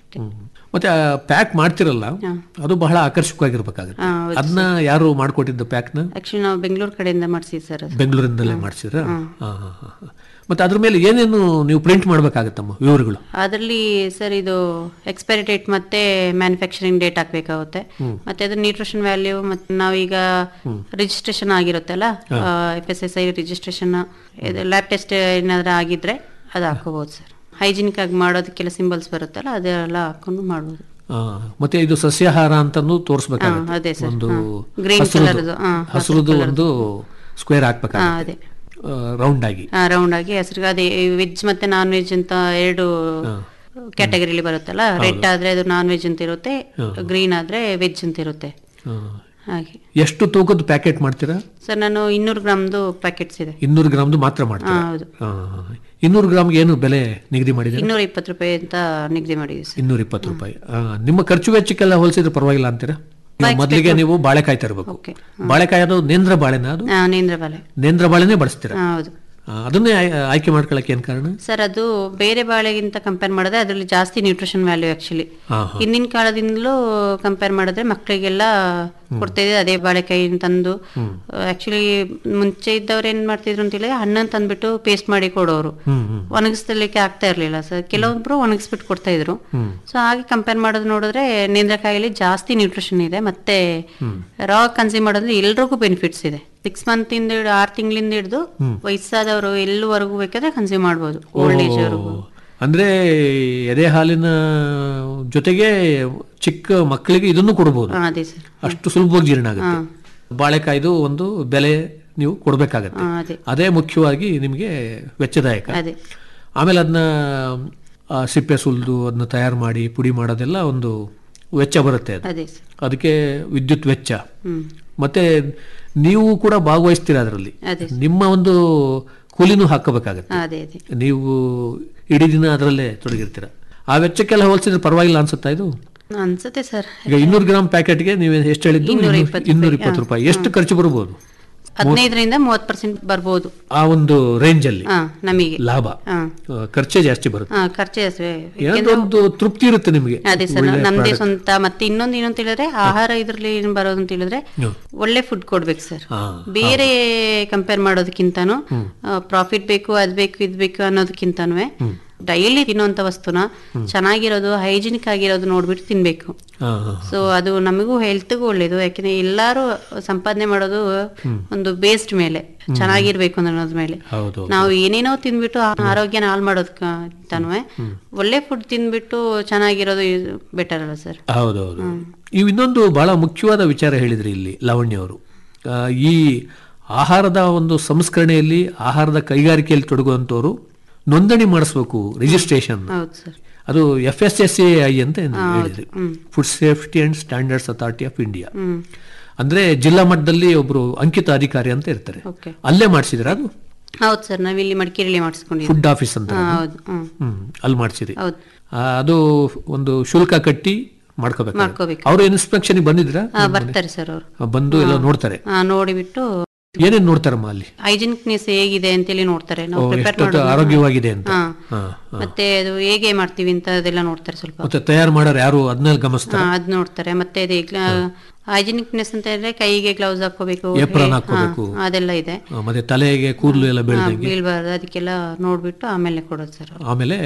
ಮತ್ತೆ ಪ್ಯಾಕ್ ಮಾಡ್ತಿರಲ್ಲ ಹಾ. ಅದು ಬಹಳ ಆಕರ್ಷಕವಾಗಿರ್ಬೇಕಾಗುತ್ತೆ ಹಾ, ಹೌದು ಅದನ್ನ ಯಾರು ಮಾಡ್ಕೊಟ್ಟಿದ್ದು ಪ್ಯಾಕ್ನ ಆಕ್ಚುಲಿ ನಾವು ಬೆಂಗಳೂರು ಕಡೆಯಿಂದ ಮಾಡಿಸಿದ್ದು ಸರ್ ಅದು ಬೆಂಗಳೂರಿನಲ್ಲೇ ಮಾಡಿಸಿದ್ರ ಹಾ. ಮತ್ತೆ ಅದ್ರ ಮೇಲೆ ಏನೇನು ನೀವು ಪ್ರಿಂಟ್ ಮಾಡ್ಬೇಕಾಗತ್ತಮ್ಮ ವಿವರಗಳು ಅದರಲ್ಲಿ ಸರ್ ಇದು ಎಕ್ಸ್ಪೈರಿ ಡೇಟ್ ಮತ್ತೆ ಮ್ಯಾನುಫ್ಯಾಕ್ಚರಿಂಗ್ ಡೇಟ್ ಹಾಕ್ಬೇಕಾಗುತ್ತೆ ಹ್ಮ್. ಮತ್ತೆ ಅದು ನ್ಯೂಟ್ರಿಷನ್ ವ್ಯಾಲ್ಯೂ ಮತ್ತೆ ನಾವೀಗ ಹ್ಮ್. ರಿಜಿಸ್ಟ್ರೇಷನ್ ಆಗಿರುತ್ತಲ್ಲ ಹಾ. F S S I registration ಇದು ಲ್ಯಾಬ್ ಟೆಸ್ಟ್ ಏನಾದ್ರು ಆಗಿದ್ರೆ ಅದು ಹಾಕೋಬಹುದು ಸರ್ ಹೈಜಿನಿಕ್ ಆಗಿ ಮಾಡೋದಕ್ಕೆಲ್ಲ ಸಿಂಬಲ್ಸ್ ಬರುತ್ತಲ್ಲ ಅದೆಲ್ಲ ಹಾಕೊಂಡು ಮಾಡ್ಬೋದು ಆ, ಮತ್ತೆ ಇದು ಸಸ್ಯಾಹಾರ ಅಂತಾನು ಹಾ, ಅದೇ ತೋರಿಸ್ಬೇಕಾಗುತ್ತೆ ಸರ್. ಒಂದು ಹಾ. Green ಹಸ್ರುದು- colourದು, ಹಾ, ಹಸ್ರು ಹಸ್ರುದು colourದು. ಒಂದು ಸ್ಕ್ವೇರ್ ಹಾ, ಹಾಕ್ಬೇಕಾಗುತ್ತೆ ಅದೇ ರೌಂಡ್ ಆಗಿ ರೌಂಡ್ ಆಗಿ ಹೆಸರಿಗೆ ಅದೇ ವೆಜ್ ಮತ್ತೆ ನಾನ್ ವೆಜ್ ಅಂತ ಎರಡು ಕ್ಯಾಟಗರಿಲಿ ಬರುತ್ತಲ್ಲ ರೆಡ್ ಆದ್ರೆ ಅದು ನಾನ್ ವೆಜ್ ಅಂತ ಇರುತ್ತೆ ಹಾ. ಗ್ರೀನ್ ಆದ್ರೆ ವೆಜ್ ಅಂತ ಇರುತ್ತೆ ಆ, ಹಾಗೆ ಎಷ್ಟು ತೂಕದ ಪ್ಯಾಕೆಟ್ ಮಾಡ್ತೀರಾ ಸರ್ ನಾನು ಇನ್ನೂರು ಗ್ರಾಮ್ದು ಪ್ಯಾಕೆಟ್ಸ್ ಇದೆ ಇನ್ನೂರು ಗ್ರಾಮ್ದು ಮಾತ್ರ ಮಾಡ್ತೀರಾ ಹಾ, ಹೌದು. ಆ, ಇನ್ನೂರು ಗ್ರಾಮ್ಗೆ ಏನು ಬೆಲೆ ನಿಗದಿ ಮಾಡಿದ್ದೀರಾ ಇನ್ನೂರ ಇಪ್ಪತ್ತು ರೂಪಾಯಿ ಅಂತ ನಿಗದಿ ಮಾಡಿದ್ವಿ ಸರ್ ಇನ್ನೂರ ಇಪ್ಪತ್ತು ರೂಪಾಯಿ ಆ, ನಿಮ್ಮ ಖರ್ಚು ವೆಚ್ಚಕ್ಕೆಲ್ಲ ಹೋಲಿಸಿದ್ರೆ ಪರವಾಗಿಲ್ಲ ಅಂತೀರಾ ನೀವು Expect ಮೊದಲಿಗೆ ಮಾಡು. ನೀವು ಬಾಳೆಕಾಯಿ ತರಬೇಕು Okay. ಬಾಳೆಕಾಯಿ ಅದು ನೇಂದ್ರ ಬಾಳೆನ ಅದು ಆ, ನೇಂದ್ರ ಬಾಳೆ ನೇಂದ್ರ ಬಾಳೆನೇ ಬಳಸ್ತೀರಾ ಆ, ಹೌದು ಆ, ಅದನ್ನೇ ಆಯ್- ಆಯ್ಕೆ ಮಾಡ್ಕೊಳಕ್ಕೆ ಏನ್ ಕಾರಣ ಸರ್ ಅದು ಬೇರೆ ಬಾಳೆಗಿಂತ ಕಂಪೇರ್ ಮಾಡಿದ್ರೆ ಅದರಲ್ಲಿ ಜಾಸ್ತಿ ನ್ಯೂಟ್ರಿಷನ್ ವ್ಯಾಲ್ಯೂ ಆಕ್ಚುಲಿ ಹಾ, ಹಾ. ಹಿಂದಿನ ಕಾಲದಿಂದಲೂ ಕಂಪೇರ್ ಮಾಡಿದ್ರೆ ಮಕ್ಕಳಿಗೆಲ್ಲ ಕೊಡ್ತಾ ಇದೆ ಅದೇ ಬಾಳೆಕಾಯಿ ತಂದು ಹ್ಮ್. ಆಕ್ಚುಲಿ ಮುಂಚೆ ಇದ್ದವ್ರು ಏನ್ ಮಾಡ್ತಿದ್ರು ಅಂತ ಹೇಳಿದ್ರೆ ಹಣ್ಣನ್ನು ತಂದ್ಬಿಟ್ಟು ಪೇಸ್ಟ್ ಮಾಡಿ ಕೊಡೋರು ಹ್ಮ್, ಹ್ಮ್. ಒಣಗಿಸ್ಲಿಕ್ಕೆ ಆಗ್ತಾ ಇರ್ಲಿಲ್ಲ ಸರ್ ಕೆಲವೊಬ್ರು ಒಣಗಿಸ್ಬಿಟ್ಟು ಕೊಡ್ತಾ ಇದ್ರು ಹ್ಮ್. ಸೊ ಹಾಗೆ ಕಂಪೇರ್ ಮಾಡೋದು ನೋಡಿದ್ರೆ ನೇಂದ್ರಕಾಯಲ್ಲಿ ಜಾಸ್ತಿ ನ್ಯೂಟ್ರಿಷನ್ ಇದೆ ಮತ್ತೆ ಹ್ಮ್. ರಾ ಕನ್ಸ್ಯೂಮ್ ಮಾಡೋದ್ರೆ ಎಲ್ರಿಗೂ ಬೆನಿಫಿಟ್ಸ್ ಇದೆ ಸಿಕ್ಸ್ ಮಂತ್ ಇಂದ ಹಿಡಿದು ಆರು ತಿಂಗಳಿಂದ ಹಿಡಿದು ಹ್ಮ್. ವಯಸ್ಸಾದವರು ಎಲ್ಲುವರೆಗೂ ಬೇಕಾದ್ರೆ ಕನ್ಸ್ಯೂಮ್ ಮಾಡ್ಬೋದು ಓಲ್ಡ್ ಏಜ್ ವರೆಗೂ ಅಂದ್ರೆ ಎದೆ ಹಾಲಿನ ಜೊತೆಗೆ ಚಿಕ್ಕ ಮಕ್ಕಳಿಗೆ ಇದನ್ನು ಕೊಡಬಹುದು ಹಾ, ಅದೇ ಸರ್ ಅಷ್ಟು ಸುಲಭವಾಗಿ ಜೀರ್ಣ ಆಗುತ್ತೆ ಬಾಳೆಕಾಯ್ದು ಒಂದು ಬೆಲೆ ನೀವು ಕೊಡಬೇಕಾಗತ್ತೆ ಹಾ, ಅದೇ ಅದೇ ಮುಖ್ಯವಾಗಿ ನಿಮಗೆ ವೆಚ್ಚದಾಯಕ ಅದೇ ಆಮೇಲೆ ಅದನ್ನ ಸಿಪ್ಪೆ ಸುಲಿದು ಅದನ್ನ ತಯಾರು ಮಾಡಿ ಪುಡಿ ಮಾಡೋದೆಲ್ಲ ಒಂದು ವೆಚ್ಚ ಬರುತ್ತೆ ಅದು ಅದೇ ಸರ್ ಅದಕ್ಕೆ ವಿದ್ಯುತ್ ವೆಚ್ಚ ಹ್ಮ್ ಮತ್ತೆ ನೀವು ಕೂಡ ಭಾಗವಹಿಸ್ತೀರಾ ಅದರಲ್ಲಿ ಅದೇ ನಿಮ್ಮ ಒಂದು ಕೂಲಿನೂ ಹಾಕಬೇಕಾಗತ್ತೆ ಅದೇ ಅದೇ ನೀವು ಇಡೀ ದಿನ ಅದರಲ್ಲೇ ತೊಡಗಿರ್ತೀರ ಆ ವೆಚ್ಚಕ್ಕೆಲ್ಲ ಹೋಲಿಸಿದ್ರೆ ಪರವಾಗಿಲ್ಲ ಅನ್ಸುತ್ತಾ ಇದು ಅನ್ಸುತ್ತೆ ಸರ್ ಈಗ ಇನ್ನೂರು ಗ್ರಾಮ್ ಪ್ಯಾಕೆಟ್ಗೆ ನೀವು ಎಷ್ಟು ಹೇಳಿದ್ದು ಇನ್ನೂರ ಇಪ್ಪತ್ತು ಇನ್ನೂರ ರೂಪಾಯಿ. ಇಪ್ಪತ್ತು ರೂಪಾಯಿ ಎಷ್ಟು ಖರ್ಚು ಬರ್ಬೋದು ಹದಿನೈದರಿಂದ ಮೂವತ್ತು ಪರ್ಸೆಂಟ್ ಬರ್ಬೋದು ಆ ಒಂದು ರೇಂಜ್ ಅಲ್ಲಿ ಹಾ ನಮಗೆ ಲಾಭ ಹಾ ಆ, ಖರ್ಚೇ ಜಾಸ್ತಿ ಬರುತ್ತೆ ಹಾ ಖರ್ಚು ಜಾಸ್ತಿ. ಏನಾದ್ರು ಯಾಕೆಂದ್ರೆ ಒಂದು ತೃಪ್ತಿ ಇರುತ್ತೆ ನಿಮಗೆ ಅದೇ ಸರ್ ಒಳ್ಳೆ ನಮ್ದೇ product. ಸ್ವಂತ ಮತ್ತೆ ಇನ್ನೊಂದು ಏನು ಅಂತ ಹೇಳಿದ್ರೆ ಆಹಾರ ಇದ್ರಲ್ಲಿ ಏನ್ ಬರೋದು ಅಂತ ಹೇಳಿದ್ರೆ ಹ್ಮ್. ಒಳ್ಳೆ ಫುಡ್ ಕೊಡ್ಬೇಕು ಸರ್ ಹಾ, ಬೇರೆ ಕಂಪೇರ್ ಮಾಡೋದಕ್ಕಿಂತಾನು ಹ್ಮ್. ಪ್ರಾಫಿಟ್ ಬೇಕು ಅದ್ ಬೇಕು ಇದ್ ಬೇಕು ಅನ್ನೋದಕ್ಕಿಂತಾನು ಹ್ಮ್. ಡೈಲಿ ತಿನ್ನುವಂತ ವಸ್ತುನ ಚೆನ್ನಾಗಿರೋದು ಹೈಜಿನಿಕ್ ಆಗಿರೋದು ನೋಡ್ಬಿಟ್ಟು ತಿನ್ಬೇಕು ಹಾ, ಹಾ, ಸೊ ಅದು ನಮಗೂ ಹೆಲ್ತ್ಗೂ ಒಳ್ಳೇದು ಯಾಕೆಂದ್ರೆ ಎಲ್ಲಾರು ಸಂಪಾದನೆ ಮಾಡೋದು ಹ್ಮ್. ಒಂದು ಬೇಸ್ಡ್ ಮೇಲೆ ಚೆನ್ನಾಗಿರ್ಬೇಕು ಅನ್ನೋದ್ ಮೇಲೆ ಹೌದು ನಾವು ಏನೇನೋ ತಿನ್ಬಿಟ್ಟು ಆ- ಆರೋಗ್ಯನ ಹಾಳು ಮಾಡೋದಕ್ಕಂತಾನು ಒಳ್ಳೆ ಫುಡ್ ತಿನ್ಬಿಟ್ಟು ಚೆನ್ನಾಗಿರೋದು ಬೆಟರ್ ಅಲ್ಲ ಸರ್ ಹೌದೌದು ನೀವು ಇನ್ನೊಂದು ಬಹಳ ಮುಖ್ಯವಾದ ವಿಚಾರ ಹೇಳಿದ್ರಿ ಇಲ್ಲಿ ಲಾವಣ್ಯ ಅವರು ಆ, ಈ ಆಹಾರದ ಒಂದು ಸಂಸ್ಕರಣೆಯಲ್ಲಿ ಆಹಾರದ ಕೈಗಾರಿಕೆಯಲ್ಲಿ ತೊಡಗುವಂತವರು ನೋಂದಣಿ ಮಾಡಿಸ್ಬೇಕು ರಿಜಿಸ್ಟ್ರೇಷನ್ ಹೌದು ಸರ್ ಅದು F S S A I ಅಂತ ಏನು ಹೇಳಿದ್ರಿ ಹ್ಮ್. Food safety and standards authority of India ಹ್ಮ್ ಅಂದ್ರೆ ಜಿಲ್ಲಾ ಮಟ್ಟದಲ್ಲಿ ಒಬ್ರು ಅಂಕಿತ ಅಧಿಕಾರಿ ಅಂತ ಇರ್ತಾರೆ ಓಕೆ ಅಲ್ಲೇ ಮಾಡಿಸಿದ್ರ ಅದು ಹೌದು ಸರ್ ನಾವಿಲ್ಲಿ ಮಡಿಕೇರಿಲಿ ಮಾಡಿಸ್ಕೊಂಡಿದ್ದೀವಿ ಫುಡ್ ಆಫೀಸ್ ಅಂತ ಹಾ, ಹೌದು ಹ್ಮ್ ಹ್ಮ್ ಅಲ್ಲಿ ಮಾಡಿಸಿರಿ ಹೌದು ಅದು ಒಂದು ಶುಲ್ಕ ಕಟ್ಟಿ ಮಾಡ್ಕೋಬೇಕು ಮಾಡ್ಕೋಬೇಕು. ಅವರು ಇನ್ಸ್ಪೆಕ್ಷನ್ ಬಂದಿದ್ರ ಹಾ, ಬರ್ತಾರೆ ಸರ್ ಅವರು ಬಂದು ಎಲ್ಲ ನೋಡ್ತಾರೆ ನೋಡಿಬಿಟ್ಟು ಏನೇನ್ ನೋಡ್ತಾರಮ್ಮ ಅಲ್ಲಿ ಹೈಜಿನಿಕ್ನೆಸ್ ಹೇಗಿದೆ ಅಂತೇಳಿ ನೋಡ್ತಾರೆ ನಾವು ಓ, ಪ್ರಿಪೇರ್ ಎಷ್ಟೊತ್ತು ಆರೋಗ್ಯವಾಗಿದೆ ಅಂತ ಹಾ. ಹಾ, ಹಾ. ಮತ್ತೆ ಅದು ಹೇಗೆ ಮಾಡ್ತೀವಿ ಅಂತ ಅದೆಲ್ಲ ನೋಡ್ತಾರೆ ಸ್ವಲ್ಪ ಮತ್ತೆ ತಯಾರು ಮಾಡೋರು ಯಾರು ಅದನ್ನೆಲ್ಲ ಗಮನಿಸ್ತಾರೆ ಹಾ, ಅದ್ ನೋಡ್ತಾರೆ ಮತ್ತೆ ಅದೇ ಹೈಜಿನಿಕ್ನೆಸ್ ಅಂತ ಹೇಳಿದ್ರೆ ಕೈಗೆ ಗ್ಲೌಸ್ ಹಾಕೋಬೇಕು Apron ಹೇ- ಹಾಕ್ಕೋಬೇಕು. ಹಾ, ಅದೆಲ್ಲ ಇದೆ ಆ, ಮತ್ತೆ ತಲೆಗೆ ಕೂದಲು ಎಲ್ಲ ಹಾ, ಬೆಳೆದಂಗೆ ಬೀಳ್ಬಾರ್ದು ಅದಕ್ಕೆಲ್ಲ ನೋಡ್ಬಿಟ್ಟು ಆಮೇಲೆ ಕೊಡೋದು ಸರ್ ಅವ್ರು. ಆಮೇಲೆ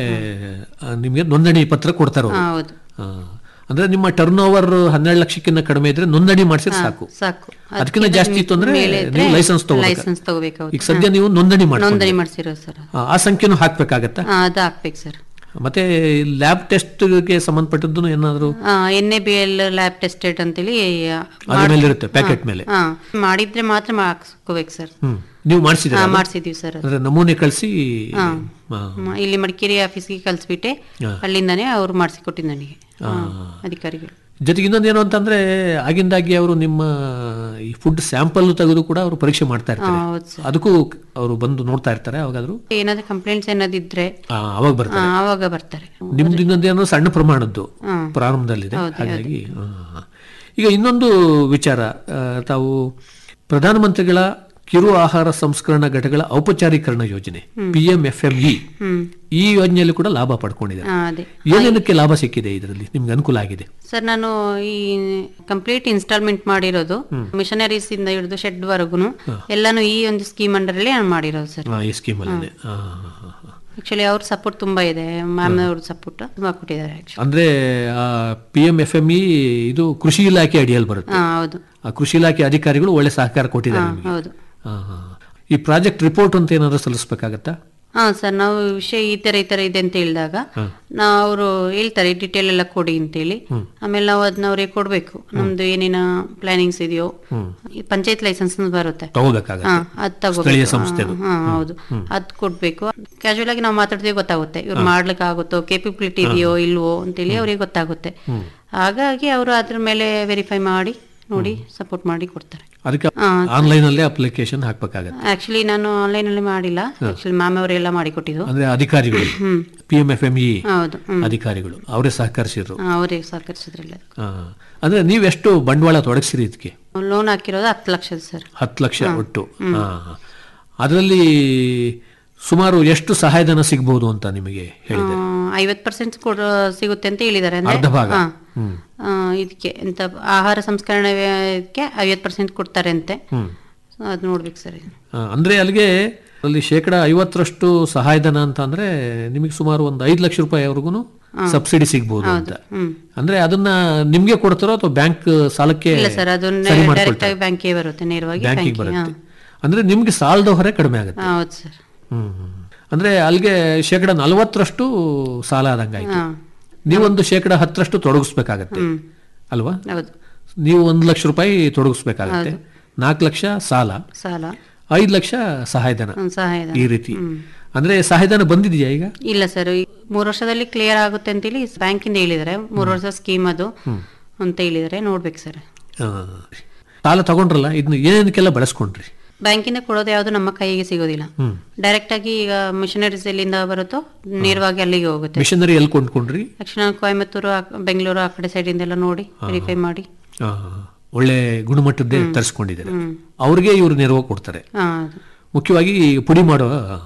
ಆ, ನಿಮ್ಗೆ ನೋಂದಣಿ ಪತ್ರ ಕೊಡ್ತಾರ ಹಾ, ಹೌದು ಅಂದ್ರೆ ನಿಮ್ಮ ಟರ್ನ್ ಓವರ್ ಹನ್ನೆರಡು ಲಕ್ಷಕ್ಕಿಂತ ಕಡಿಮೆ ಇದ್ರೆ ನೋಂದಣಿ ಮಾಡಿಸಿದ್ರೆ ಹಾ, ಸಾಕು ಸಾಕು ಅದಕ್ಕಿಂತ ಜಾಸ್ತಿ ಇತ್ತು ಅಂದ್ರೆ ಮೇಲೆ ಇದ್ರೆ ನೀವು ಲೈಸೆನ್ಸ್ ತಗೋಬೇಕು ಲೈಸೆನ್ಸ್ ತಗೋಬೇಕು ಈಗ ಸದ್ಯ ನೀವು ನೋಂದಣಿ ಮಾಡಿ ನೋಂದಣಿ ಮಾಡ್ಸಿರೋ ಸರ್ ಆ ಸಂಖ್ಯೆನೂ ಹಾಕ್ಬೇಕಾಗತ್ತಾ ಹಾ, ಅದು ಹಾಕ್ಬೇಕು ಸರ್ ಮತ್ತೆ ಲ್ಯಾಬ್ ಟೆಸ್ಟ್ಗೆ ಸಂಬಂಧಪಟ್ಟದ್ದು ಏನಾದ್ರು N A B L lab tested ಅಂತೇಳಿ ಅದ್ರ ಮೇಲೆ ಇರುತ್ತೆ ಪ್ಯಾಕೆಟ್ ಮೇಲೆ ಹಾ ಮಾಡಿದ್ರೆ ಮಾತ್ರ ಹಾಕ್ಸ್ಕೋಬೇಕು ಸರ್ ಹ್ಮ್ ನೀವು ಮಾಡಿಸಿದ್ರೆ ಹಾ, ಮಾಡ್ಸಿದೀವಿ ಸರ್ ಅದು. ಅಂದ್ರೆ ನಮೂನೆ ಕಳಿಸಿ ಹಾ, ಹಾ. ಮ- ಇಲ್ಲಿ ಮಡಿಕೇರಿ ಆಫೀಸ್ಗೆ ಕಳಿಸ್ಬಿಟ್ಟೆ ಹಾ. ಅಲ್ಲಿಂದಾನೇ ಅವ್ರು ಮಾಡಿಸಿಕೊಟ್ಟಿದ್ದು ನನಗೆ ಹಾ. ಹಾ, ಅಧಿಕಾರಿಗಳು ಜೊತೆಗೆ ಇನ್ನೊಂದೇನು ಅಂತಂದ್ರೆ ಆಗಿಂದಾಗಿ ಅವರು ನಿಮ್ಮ ಈ ಫುಡ್ ಸ್ಯಾಂಪಲ್ ತೆಗೆದು ಕೂಡ ಅವರು ಪರೀಕ್ಷೆ ಮಾಡ್ತಾ ಇರ್ತಾರೆ ಹಾ, ಹೌದು ಸರ್. ಅದಕ್ಕೂ ಅವರು ಬಂದು ನೋಡ್ತಾ ಇರ್ತಾರೆ ಅವಾಗಾದ್ರು ಏನಾದ್ರು ಕಂಪ್ಲೇಂಟ್ಸ್ ಏನಾದಿದ್ರೆ ಆ, ಅವಾಗ ಆ, ಬರ್ತಾರೆ ಆವಾಗ ಬರ್ತಾರೆ ನಿಮ್ದು ಇನ್ನೊಂದೇನೋ ಸಣ್ಣ ಪ್ರಮಾಣದ್ದು ಹಾ. ಪ್ರಾರಂಭದಲ್ಲಿದೆ ಹೌದು, ಹಾಗಾಗಿ ಹಾ. ಈಗ ಇನ್ನೊಂದು ವಿಚಾರ ಆ, ತಾವು ಪ್ರಧಾನಮಂತ್ರಿಗಳ ಕಿರು ಆಹಾರ ಸಂಸ್ಕರಣಾ ಘಟಕಗಳ ಔಪಚಾರೀಕರಣ ಯೋಜನೆ P M F M E ಹ್ಮ್ ಈ ಯೋಜನೆಯಲ್ಲಿ ಕೂಡ ಲಾಭ ಪಡ್ಕೊಂಡಿದ್ದಾರೆ ಹಾ, ಅದೇ ಏನೇನಕ್ಕೆ ಲಾಭ ಸಿಕ್ಕಿದೆ ಇದರಲ್ಲಿ ನಿಮ್ಗೆ ಅನುಕೂಲ ಆಗಿದೆ ಸರ್ ನಾನು ಈ ಕಂಪ್ಲೀಟ್ ಇನ್ಸ್ಟಾಲ್ಮೆಂಟ್ ಮಾಡಿರೋದು ಮಿಷನರೀಸ್ ಇಂದ ಹಿಡಿದು ಶೆಡ್ ವರೆಗೂ ಎಲ್ಲಾನು ಈ ಒಂದು ಸ್ಕೀಮ್ ಅಂಡರಲ್ಲಿ ನಾನು ಮಾಡಿರೋದು ಸರ್ ಆ, ಈ ಸ್ಕೀಮಲ್ಲಿ ಆಕ್ಚುಲಿ ಅವ್ರ ಸಪೋರ್ಟ್ ತುಂಬಾ ಇದೆ ಮ್ಯಾಮ್ ಅವ್ರ ಸಪೋರ್ಟ್ ತುಂಬಾ ಕೊಟ್ಟಿದ್ದಾರೆ ಆಕ್ಚುಲಿ ಅಂದ್ರೆ P M F M E ಇದು ಕೃಷಿ ಇಲಾಖೆ ಅಡಿಯಲ್ಲಿ ಬರುತ್ತೆ ಹಾ ಹೌದು ಆ ಕೃಷಿ ಇಲಾಖೆ ಅಧಿಕಾರಿಗಳು ಒಳ್ಳೆ ಸಹಕಾರ ಕೊಟ್ಟಿದ್ದಾರೆ ಹಾ, ನಿಮಗೆ ಹೌದು ಆ, ಹಾ. ಈ ಪ್ರಾಜೆಕ್ಟ್ ರಿಪೋರ್ಟ್ ಅಂತ ಏನಾದ್ರು ಸಲ್ಲಿಸಬೇಕಾಗತ್ತಾ ಹಾ ಸರ್ ನಾವು ವಿಷಯ ಈ ತರ ಈ ತರ ಇದೆ ಅಂತ ಹೇಳಿದಾಗ ನಾವು ಅವರು ಹೇಳ್ತಾರೆ ಡೀಟೇಲ್ ಎಲ್ಲ ಕೊಡಿ ಅಂತೇಳಿ ಆಮೇಲೆ ನಾವು ಅದನ್ನ ಅವ್ರಿಗೆ ಕೊಡ್ಬೇಕು ನಮ್ದು ಏನೇನ ಪ್ಲಾನಿಂಗ್ಸ್ ಇದೆಯೋ ಈ ಪಂಚಾಯತ್ ಲೈಸೆನ್ಸ್ ಬರುತ್ತೆ ತಗೋಬೇಕಾಗತ್ತೆ ಹಾ ಅದ್ ತಗೋಬೇಕು ಸ್ಥಳೀಯ ಸಂಸ್ಥೆದು. ಹಾ ಹೌದು ಅದ್ ಕೊಡ್ಬೇಕು ಕ್ಯಾಶುವಲ್ ಆಗಿ ನಾವು ಮಾತಾಡ್ತೀವಿ ಗೊತ್ತಾಗುತ್ತೆ ಇವ್ರು ಮಾಡ್ಲಿಕ್ಕೆ ಆಗುತ್ತೋ ಕೇಪಬಿಲಿಟಿ ಇದೆಯೋ ಇಲ್ವೋ ಅಂತೇಳಿ ಅವ್ರಿಗೆ ಗೊತ್ತಾಗುತ್ತೆ ಹಾಗಾಗಿ ಅವರು ಅದ್ರ ಮೇಲೆ ವೆರಿಫೈ ಮಾಡಿ ನೋಡಿ ಸಪೋರ್ಟ್ ಮಾಡಿ ಕೊಡ್ತಾರೆ ಅದಕ್ಕೆ ಹಾ. ಆನ್ಲೈನ್ ಅಲ್ಲೇ ಅಪ್ಲಿಕೇಶನ್ ಹಾಕ್ಬೇಕಾಗತ್ತೆ ಆಕ್ಚುಲಿ ನಾನು ಆನ್ಲೈನ್ ಅಲ್ಲಿ ಮಾಡಿಲ್ಲ ಆಕ್ಚುಲಿ ಮ್ಯಾಮ್ ಅವರೆಲ್ಲ ಮಾಡಿ ಕೊಟ್ಟಿದ್ದು ಅಂದ್ರೆ ಅಧಿಕಾರಿಗಳು P M F M E ಹೌದು ಹ್ಮ್ ಅಧಿಕಾರಿಗಳು ಅವರೇ ಸಹಕರಿಸಿದ್ರು ಹಾ, ಅವರೇ ಸಹಕರಿಸಿದ್ರಿಲ್ಲ ಆ, ಅಂದ್ರೆ ನೀವೆಷ್ಟು ಬಂಡವಾಳ ತೊಡಗಿಸಿರಿ ಇದಕ್ಕೆ ಲೋನ್ ಹಾಕಿರೋದು ಹತ್ತು ಲಕ್ಷದ ಸರ್ ಹತ್ತು ಲಕ್ಷ ಒಟ್ಟು ಅದರಲ್ಲಿ ಸುಮಾರು ಎಷ್ಟು ಸಹಾಯಧನ ಸಿಗ್ಬಹುದು ಅಂತ ನಿಮಗೆ ಹೇಳಿದೆ ಐವತ್ ಪರ್ಸೆಂಟ್ ಕೊಡ ಸಿಗುತ್ತೆ ಅಂತ ಹೇಳಿದ್ದಾರೆ ಅಂದ್ರೆ ಅರ್ಧ ಭಾಗ. ಹಾ. ಆ, ಇದಕ್ಕೆ ಎಂತ ಆಹಾರ ಸಂಸ್ಕರಣೆ ಇದಕ್ಕೆ ಐವತ್ ಪರ್ಸೆಂಟ್ ಕೊಡ್ತಾರೆ ಅಂತೆ ಅದ್ ನೋಡ್ಬೇಕು ಸರ್ ಆ, ಅಂದ್ರೆ ಅಲ್ಲಿಗೆ ಅಲ್ಲಿ ಶೇಕಡ ಐವತ್ತರಷ್ಟು ಸಹಾಯಧನ ಅಂತ ಅಂದ್ರೆ ನಿಮಗೆ ಸುಮಾರು ಒಂದು ಐದು ಲಕ್ಷ ರೂಪಾಯಿವರೆಗೂ ಸಬ್ಸಿಡಿ ಸಿಗ್ಬೋದು ಅಂತ ಅಂದ್ರೆ ಅದನ್ನ ನಿಮ್ಗೆ ಕೊಡ್ತಾರೋ ಅಥವಾ ಬ್ಯಾಂಕ್ ಸಾಲಕ್ಕೆ ಇಲ್ಲ ಸರ್ ಅದು ಸರಿ ಡೈರೆಕ್ಟ್ ಮಾಡ್ಕೊಳ್ತಾರೆ ಆಗಿ ಬ್ಯಾಂಕಿಗೆ ಬರುತ್ತೆ ನೇರವಾಗಿ ಬ್ಯಾಂಕಿಗೆ ಬ್ಯಾಂಕಿಗೆ ಬರುತ್ತೆ ಅಂದ್ರೆ ನಿಮ್ಗೆ ಸಾಲದ ಹೊರೆ ಕಡಿಮೆ ಆಗುತ್ತೆ ಹೌದು ಸರ್ ಹ್ಮ್ ಹ್ಮ್. ಅಂದ್ರೆ ಅಲ್ಲಿಗೆ ಶೇಕಡ ನಲವತ್ತರಷ್ಟು ಸಾಲ ಆದಂಗಾಯ್ತು ಹಾ ನೀವೊಂದು ಶೇಕಡ ಹತ್ತರಷ್ಟು ತೊಡಗಿಸ್ಬೇಕಾಗತ್ತೆ ಅಲ್ವಾ ಹೌದು ನೀವು ಒಂದು ಲಕ್ಷ ರೂಪಾಯಿ ತೊಡಗಿಸ್ಬೇಕಾಗತ್ತೆ ನಾಲ್ಕು ಲಕ್ಷ ಸಾಲ ಸಾಲ ಐದು ಲಕ್ಷ ಸಹಾಯಧನ ಹ್ಮ್, ಸಹಾಯಧನ ಈ ರೀತಿ ಅಂದ್ರೆ ಸಹಾಯಧನ ಬಂದಿದೆಯಾ ಈಗ ಇಲ್ಲ ಸರ್ ಮೂರು ವರ್ಷದಲ್ಲಿ ಕ್ಲಿಯರ್ ಆಗುತ್ತೆ ಅಂತೇಳಿ ಬ್ಯಾಂಕಿಂದ ಹೇಳಿದ್ದಾರೆ ಮೂರು ವರ್ಷ ಸ್ಕೀಮ್ ಅದು ಅಂತ ಹೇಳಿದ್ದಾರೆ ನೋಡ್ಬೇಕು ಸರ್ ಆ, ಸಾಲ ತಗೊಂಡ್ರಲ್ಲ ಇದನ್ನ ಏನೇನಕ್ಕೆಲ್ಲ ಬಳಸ್ಕೊಂಡ್ರಿ ಬ್ಯಾಂಕಿಂದ ಕೊಡೋದು ಯಾವುದು ನಮ್ಮ ಕೈಗೆ ಸಿಗೋದಿಲ್ಲ ಡೈರೆಕ್ಟ್ ಆಗಿ ಈಗ ಮಿಷನರೀಸ್ ಎಲ್ಲಿಂದ ಬರುತ್ತೋ ನೇರವಾಗಿ ಅಲ್ಲಿಗೆ ಹೋಗುತ್ತೆ ಮಿಷನರಿ ಎಲ್ಲಿ ಕೊಂಡ್ಕೊಂಡ್ರಿ ತಕ್ಷಣ ಕೊಯಮತ್ತೂರು ಆ- ಬೆಂಗಳೂರು ಆ ಕಡೆ ಸೈಡ್ ಇಂದೆಲ್ಲ ನೋಡಿ ವೆರಿಫೈ ಮಾಡಿ ಆ, ಒಳ್ಳೆ ಗುಣಮಟ್ಟದ್ದೇ ತರಿಸ್ಕೊಂಡಿದ್ದಾರೆ ಅವ್ರಿಗೆ ಇವರು ನೆರವು ಕೊಡ್ತಾರೆ ಹಾ ಮುಖ್ಯವಾಗಿ ಪುಡಿ ಮಾಡೋ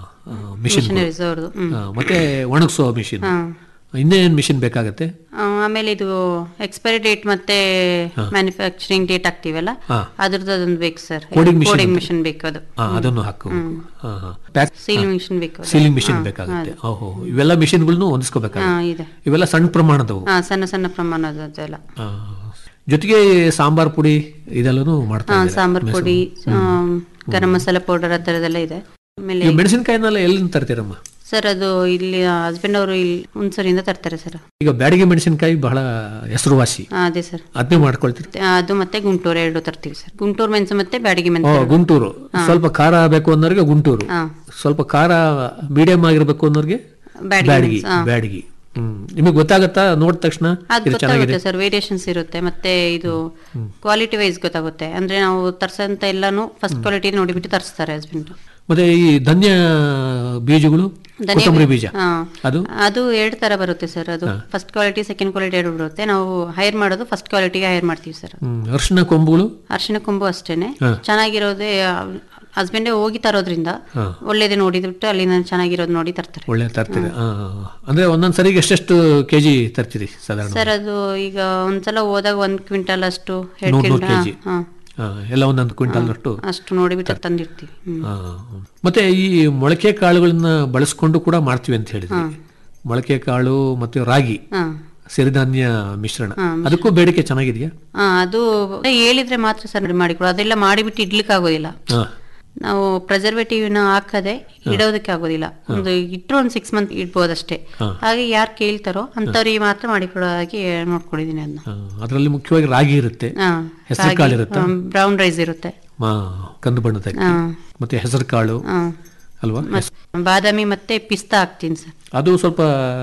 ಮಿಷಿನ್ ಮಿಷನರೀಸ್ ಅವ್ರದ್ದು ಹ್ಮ್ ಮತ್ತೆ ಒಣಗಿಸೋ ಮಿಷಿನ್ ಇನ್ನೇನು ಮಿಷಿನ್ ಬೇಕಾಗತ್ತೆ ಆ, ಆಮೇಲೆ ಇದು ಎಕ್ಸ್ಪೈರಿ ಡೇಟ್ ಮತ್ತೆ ಮ್ಯಾನುಫ್ಯಾಕ್ಚರಿಂಗ್ ಡೇಟ್ ಆಗ್ತೀವಲ್ಲ ಹಾ. ಅದ್ರದ್ದು ಅದೊಂದು ಬೇಕು ಸರ್ Coding machine ಕೋಡಿಂಗ್ ಅಂತ. ಮಿಷನ್ ಬೇಕು ಅದು ಆ, ಅದನ್ನು ಹಾಕು ಪ್ಯಾಕ್ ಸೀಲಿಂಗ್ ಮಿಷನ್ ಬೇಕು ಅದು. ಸೀಲಿಂಗ್ ಮಿಷಿನ್ ಹಾ, ಬೇಕಾಗುತ್ತೆ ಓಹೋ ಇವೆಲ್ಲ ಮಿಷಿನ್ಗಳನ್ನು ಹಾ ಹೊಂದಿಸ್ಕೋಬೇಕಾಗುತ್ತೆ ಇದೆ ಇವೆಲ್ಲ ಸಣ್ಣ ಪ್ರಮಾಣದವು ಹಾ ಸಣ್ಣ ಸಣ್ಣ ಪ್ರಮಾಣದಲ್ಲ ಆ, ಜೊತೆಗೆ ಸಾಂಬಾರ್ ಪುಡಿ ಇದೆಲ್ಲನೂ ಮಾಡ್ತಾ ಹಾ ಇದ್ದಾರೆ. ಸಾಂಬಾರ್ ಪುಡಿ ಆ, ಗರಂ ಮಸಾಲ ಪೌಡರ್ ಆ ಥರದ್ದೆಲ್ಲ ಇದೆ ಆಮೇಲೆ ಈ ಮೆಣಸಿನಕಾಯಿನೆಲ್ಲ ಎಲ್ಲಿಂದ ತರ್ತೀರಮ್ಮ ಸರ್ ಅದು ಇಲ್ಲಿ ಹಸ್ಬೆಂಡ್ ಅವರು ಇಲ್ಲಿ ಹುಣಸೂರಿಂದ ತರ್ತಾರೆ ಸರ್ ಈಗ ಬ್ಯಾಡಿಗೆ ಮೆಣಸಿನಕಾಯಿ ಬಹಳ ಹೆಸರುವಾಸಿ ಹಾ, ಅದೇ ಸರ್ ಅದನ್ನೇ ಮಾಡ್ಕೊಳ್ತೀರಿ ಅದು ಮತ್ತೆ ಗುಂಟೂರು ಎರಡು ತರ್ತೀವಿ ಸರ್ ಗುಂಟೂರು ಮೆಣಸು ಮತ್ತೆ ಬ್ಯಾಡಿಗೆ ಓ ಮೆಣಸು ಗುಂಟೂರು ಸ್ವಲ್ಪ ಖಾರ ಬೇಕು ಅನ್ನೋರಿಗೆ ಗುಂಟೂರು ಹಾ. ಸ್ವಲ್ಪ ಖಾರ ಮೀಡಿಯಂ ಆಗಿರ್ಬೇಕು ಅನ್ನೋರಿಗೆ ಬ್ಯಾಡಗಿ ಬ್ಯಾಡಗಿ ಮೆಣಸು, ಹಾ. ಬ್ಯಾಡಗಿ ಹ್ಮ್ ನಿಮಗೆ ಗೊತ್ತಾಗತ್ತಾ ನೋಡಿದ ತಕ್ಷಣ ಅದು ಇದು ಚೆನ್ನಾಗಿದೆ ಗೊತ್ತಾಗುತ್ತೆ ಸರ್ ವೇರಿಯೇಷನ್ಸ್ ಇರುತ್ತೆ ಮತ್ತೆ ಇದು ಕ್ವಾಲಿಟಿ ವೈಸ್ ಗೊತ್ತಾಗುತ್ತೆ ಅಂದ್ರೆ ನಾವು ತರ್ಸಂತ ಎಲ್ಲಾನು ಫಸ್ಟ್ ಕ್ವಾಲಿಟಿ ನೋಡಿಬಿಟ್ಟು ತರಿಸ್ತಾರೆ ಹಸ್ಬೆಂಡ್ ಮತ್ತೆ ಈ ಧನ್ಯ ಬೀಜಗಳು ಕೊತ್ತಂಬರಿ ಬೀಜ ಹಾ. ಅದು ಅದು ಎರಡು ತರ ಬರುತ್ತೆ ಸರ್ ಅದು ಫಸ್ಟ್ ಕ್ವಾಲಿಟಿ ಸೆಕೆಂಡ್ ಕ್ವಾಲಿಟಿ ಎರಡು ಬರುತ್ತೆ ನಾವು ಹೈರ್ ಮಾಡೋದು ಫಸ್ಟ್ ಕ್ವಾಲಿಟಿಗೆ ಹೈರ್ ಮಾಡ್ತೀವಿ ಸರ್ ಹ್ಮ್, ಅರಿಶಿನ ಕೊಂಬುಗಳು ಅರಿಶಿನ ಕೊಂಬು ಅಷ್ಟೇನೆ ಚೆನ್ನಾಗಿರೋದೇ ಹಸ್ಬೆಂಡೇ ಹೋಗಿ ತರೋದ್ರಿಂದ ಒಳ್ಳೇದೇ ನೋಡಿದ್ಬಿಟ್ಟು ಅಲ್ಲಿಂದ ಚೆನ್ನಾಗಿರೋದು ನೋಡಿ ತರ್ತಾರೆ ಒಳ್ಳೆ ತರ್ತೀರಿ ಆ, ಆ, ಆ. ಅಂದ್ರೆ ಒಂದೊಂದ್ ಸರಿಗೆ ಎಷ್ಟೆಷ್ಟು ಕೆಜಿ ತರ್ತೀರಿ ಸಾಧಾರಣ ಸರ್ ಅದು ಈಗ ಒಂದ್ಸಲ ಹೋದಾಗ ಒಂದ್ ಕ್ವಿಂಟಲ್ ಅಷ್ಟು ಎರಡು ನೂರ್ ನೂರ್ ಕ್ವಿಂಟಲ್ ಕೆಜಿ ಹಾ ಆ, ಎಲ್ಲ ಒಂದೊಂದು ಕ್ವಿಂಟಲ್ ಅಷ್ಟು ಅಷ್ಟು ನೋಡಿಬಿಟ್ಟು ತಂದಿರ್ತೀವಿ ಹ್ಮ್. ಆ, ಮತ್ತೆ ಈ ಮೊಳಕೆ ಕಾಳುಗಳನ್ನ ಬಳಸ್ಕೊಂಡು ಕೂಡ ಮಾಡ್ತೀವಿ ಅಂತ ಹೇಳಿದ್ರಿ ಮೊಳಕೆ ಕಾಳು ಮತ್ತೆ ರಾಗಿ ಹಾ ಸಿರಿಧಾನ್ಯ ಮಿಶ್ರಣ ಅದಕ್ಕೂ ಬೇಡಿಕೆ ಚೆನ್ನಾಗಿದೆಯಾ ಹಾ ಅದು ಹೇಳಿದ್ರೆ ಮಾತ್ರ ಸರ್ ಮಾಡಿಕೊಡು ಅದೆಲ್ಲ ಮಾಡಿಬಿಟ್ಟು ಇಡ್ಲಿಕ್ಕೆ ಆಗೋದಿಲ್ಲ ಹಾ. ನಾವು ಪ್ರೆಸರ್ವೇಟಿವ್ ನ ಹಾಕದೆ ಇಡೋದಕ್ಕೆ ಆಗೋದಿಲ್ಲ ಒಂದು ಇಟ್ಟರು ಒಂದು ಸಿಕ್ಸ್ ಮಂತ್ ಇಡ್ಬೋದಷ್ಟೇ ಹಾಗೆ ಯಾರು ಕೇಳ್ತಾರೋ ಅಂತವ್ರಿಗೆ ಮಾತ್ರ ಮಾಡಿಕೊಡೋ ಹಾಗೆ ನೋಡ್ಕೊಂಡಿದೀನಿ ಅದನ್ನ ಆ, ಅದರಲ್ಲಿ ಮುಖ್ಯವಾಗಿ ರಾಗಿ ಇರುತ್ತೆ ಹೆಸರು ಕಾಳು ಇರುತ್ತೆ ಬ್ರೌನ್ ರೈಸ್ ಇರುತ್ತೆ ಮಾ ಕಂದು ಬಣ್ಣದ ಅಕ್ಕಿ. ಹಾ. ಮತ್ತೆ ಹೆಸರು ಕಾಳು ಹಾ ಅಲ್ವಾ ಮತ್ ಬಾದಾಮಿ ಮತ್ತೆ ಪಿಸ್ತಾ ಹಾಕ್ತೀನಿ ಸರ್ ಅದು ಸ್ವಲ್ಪ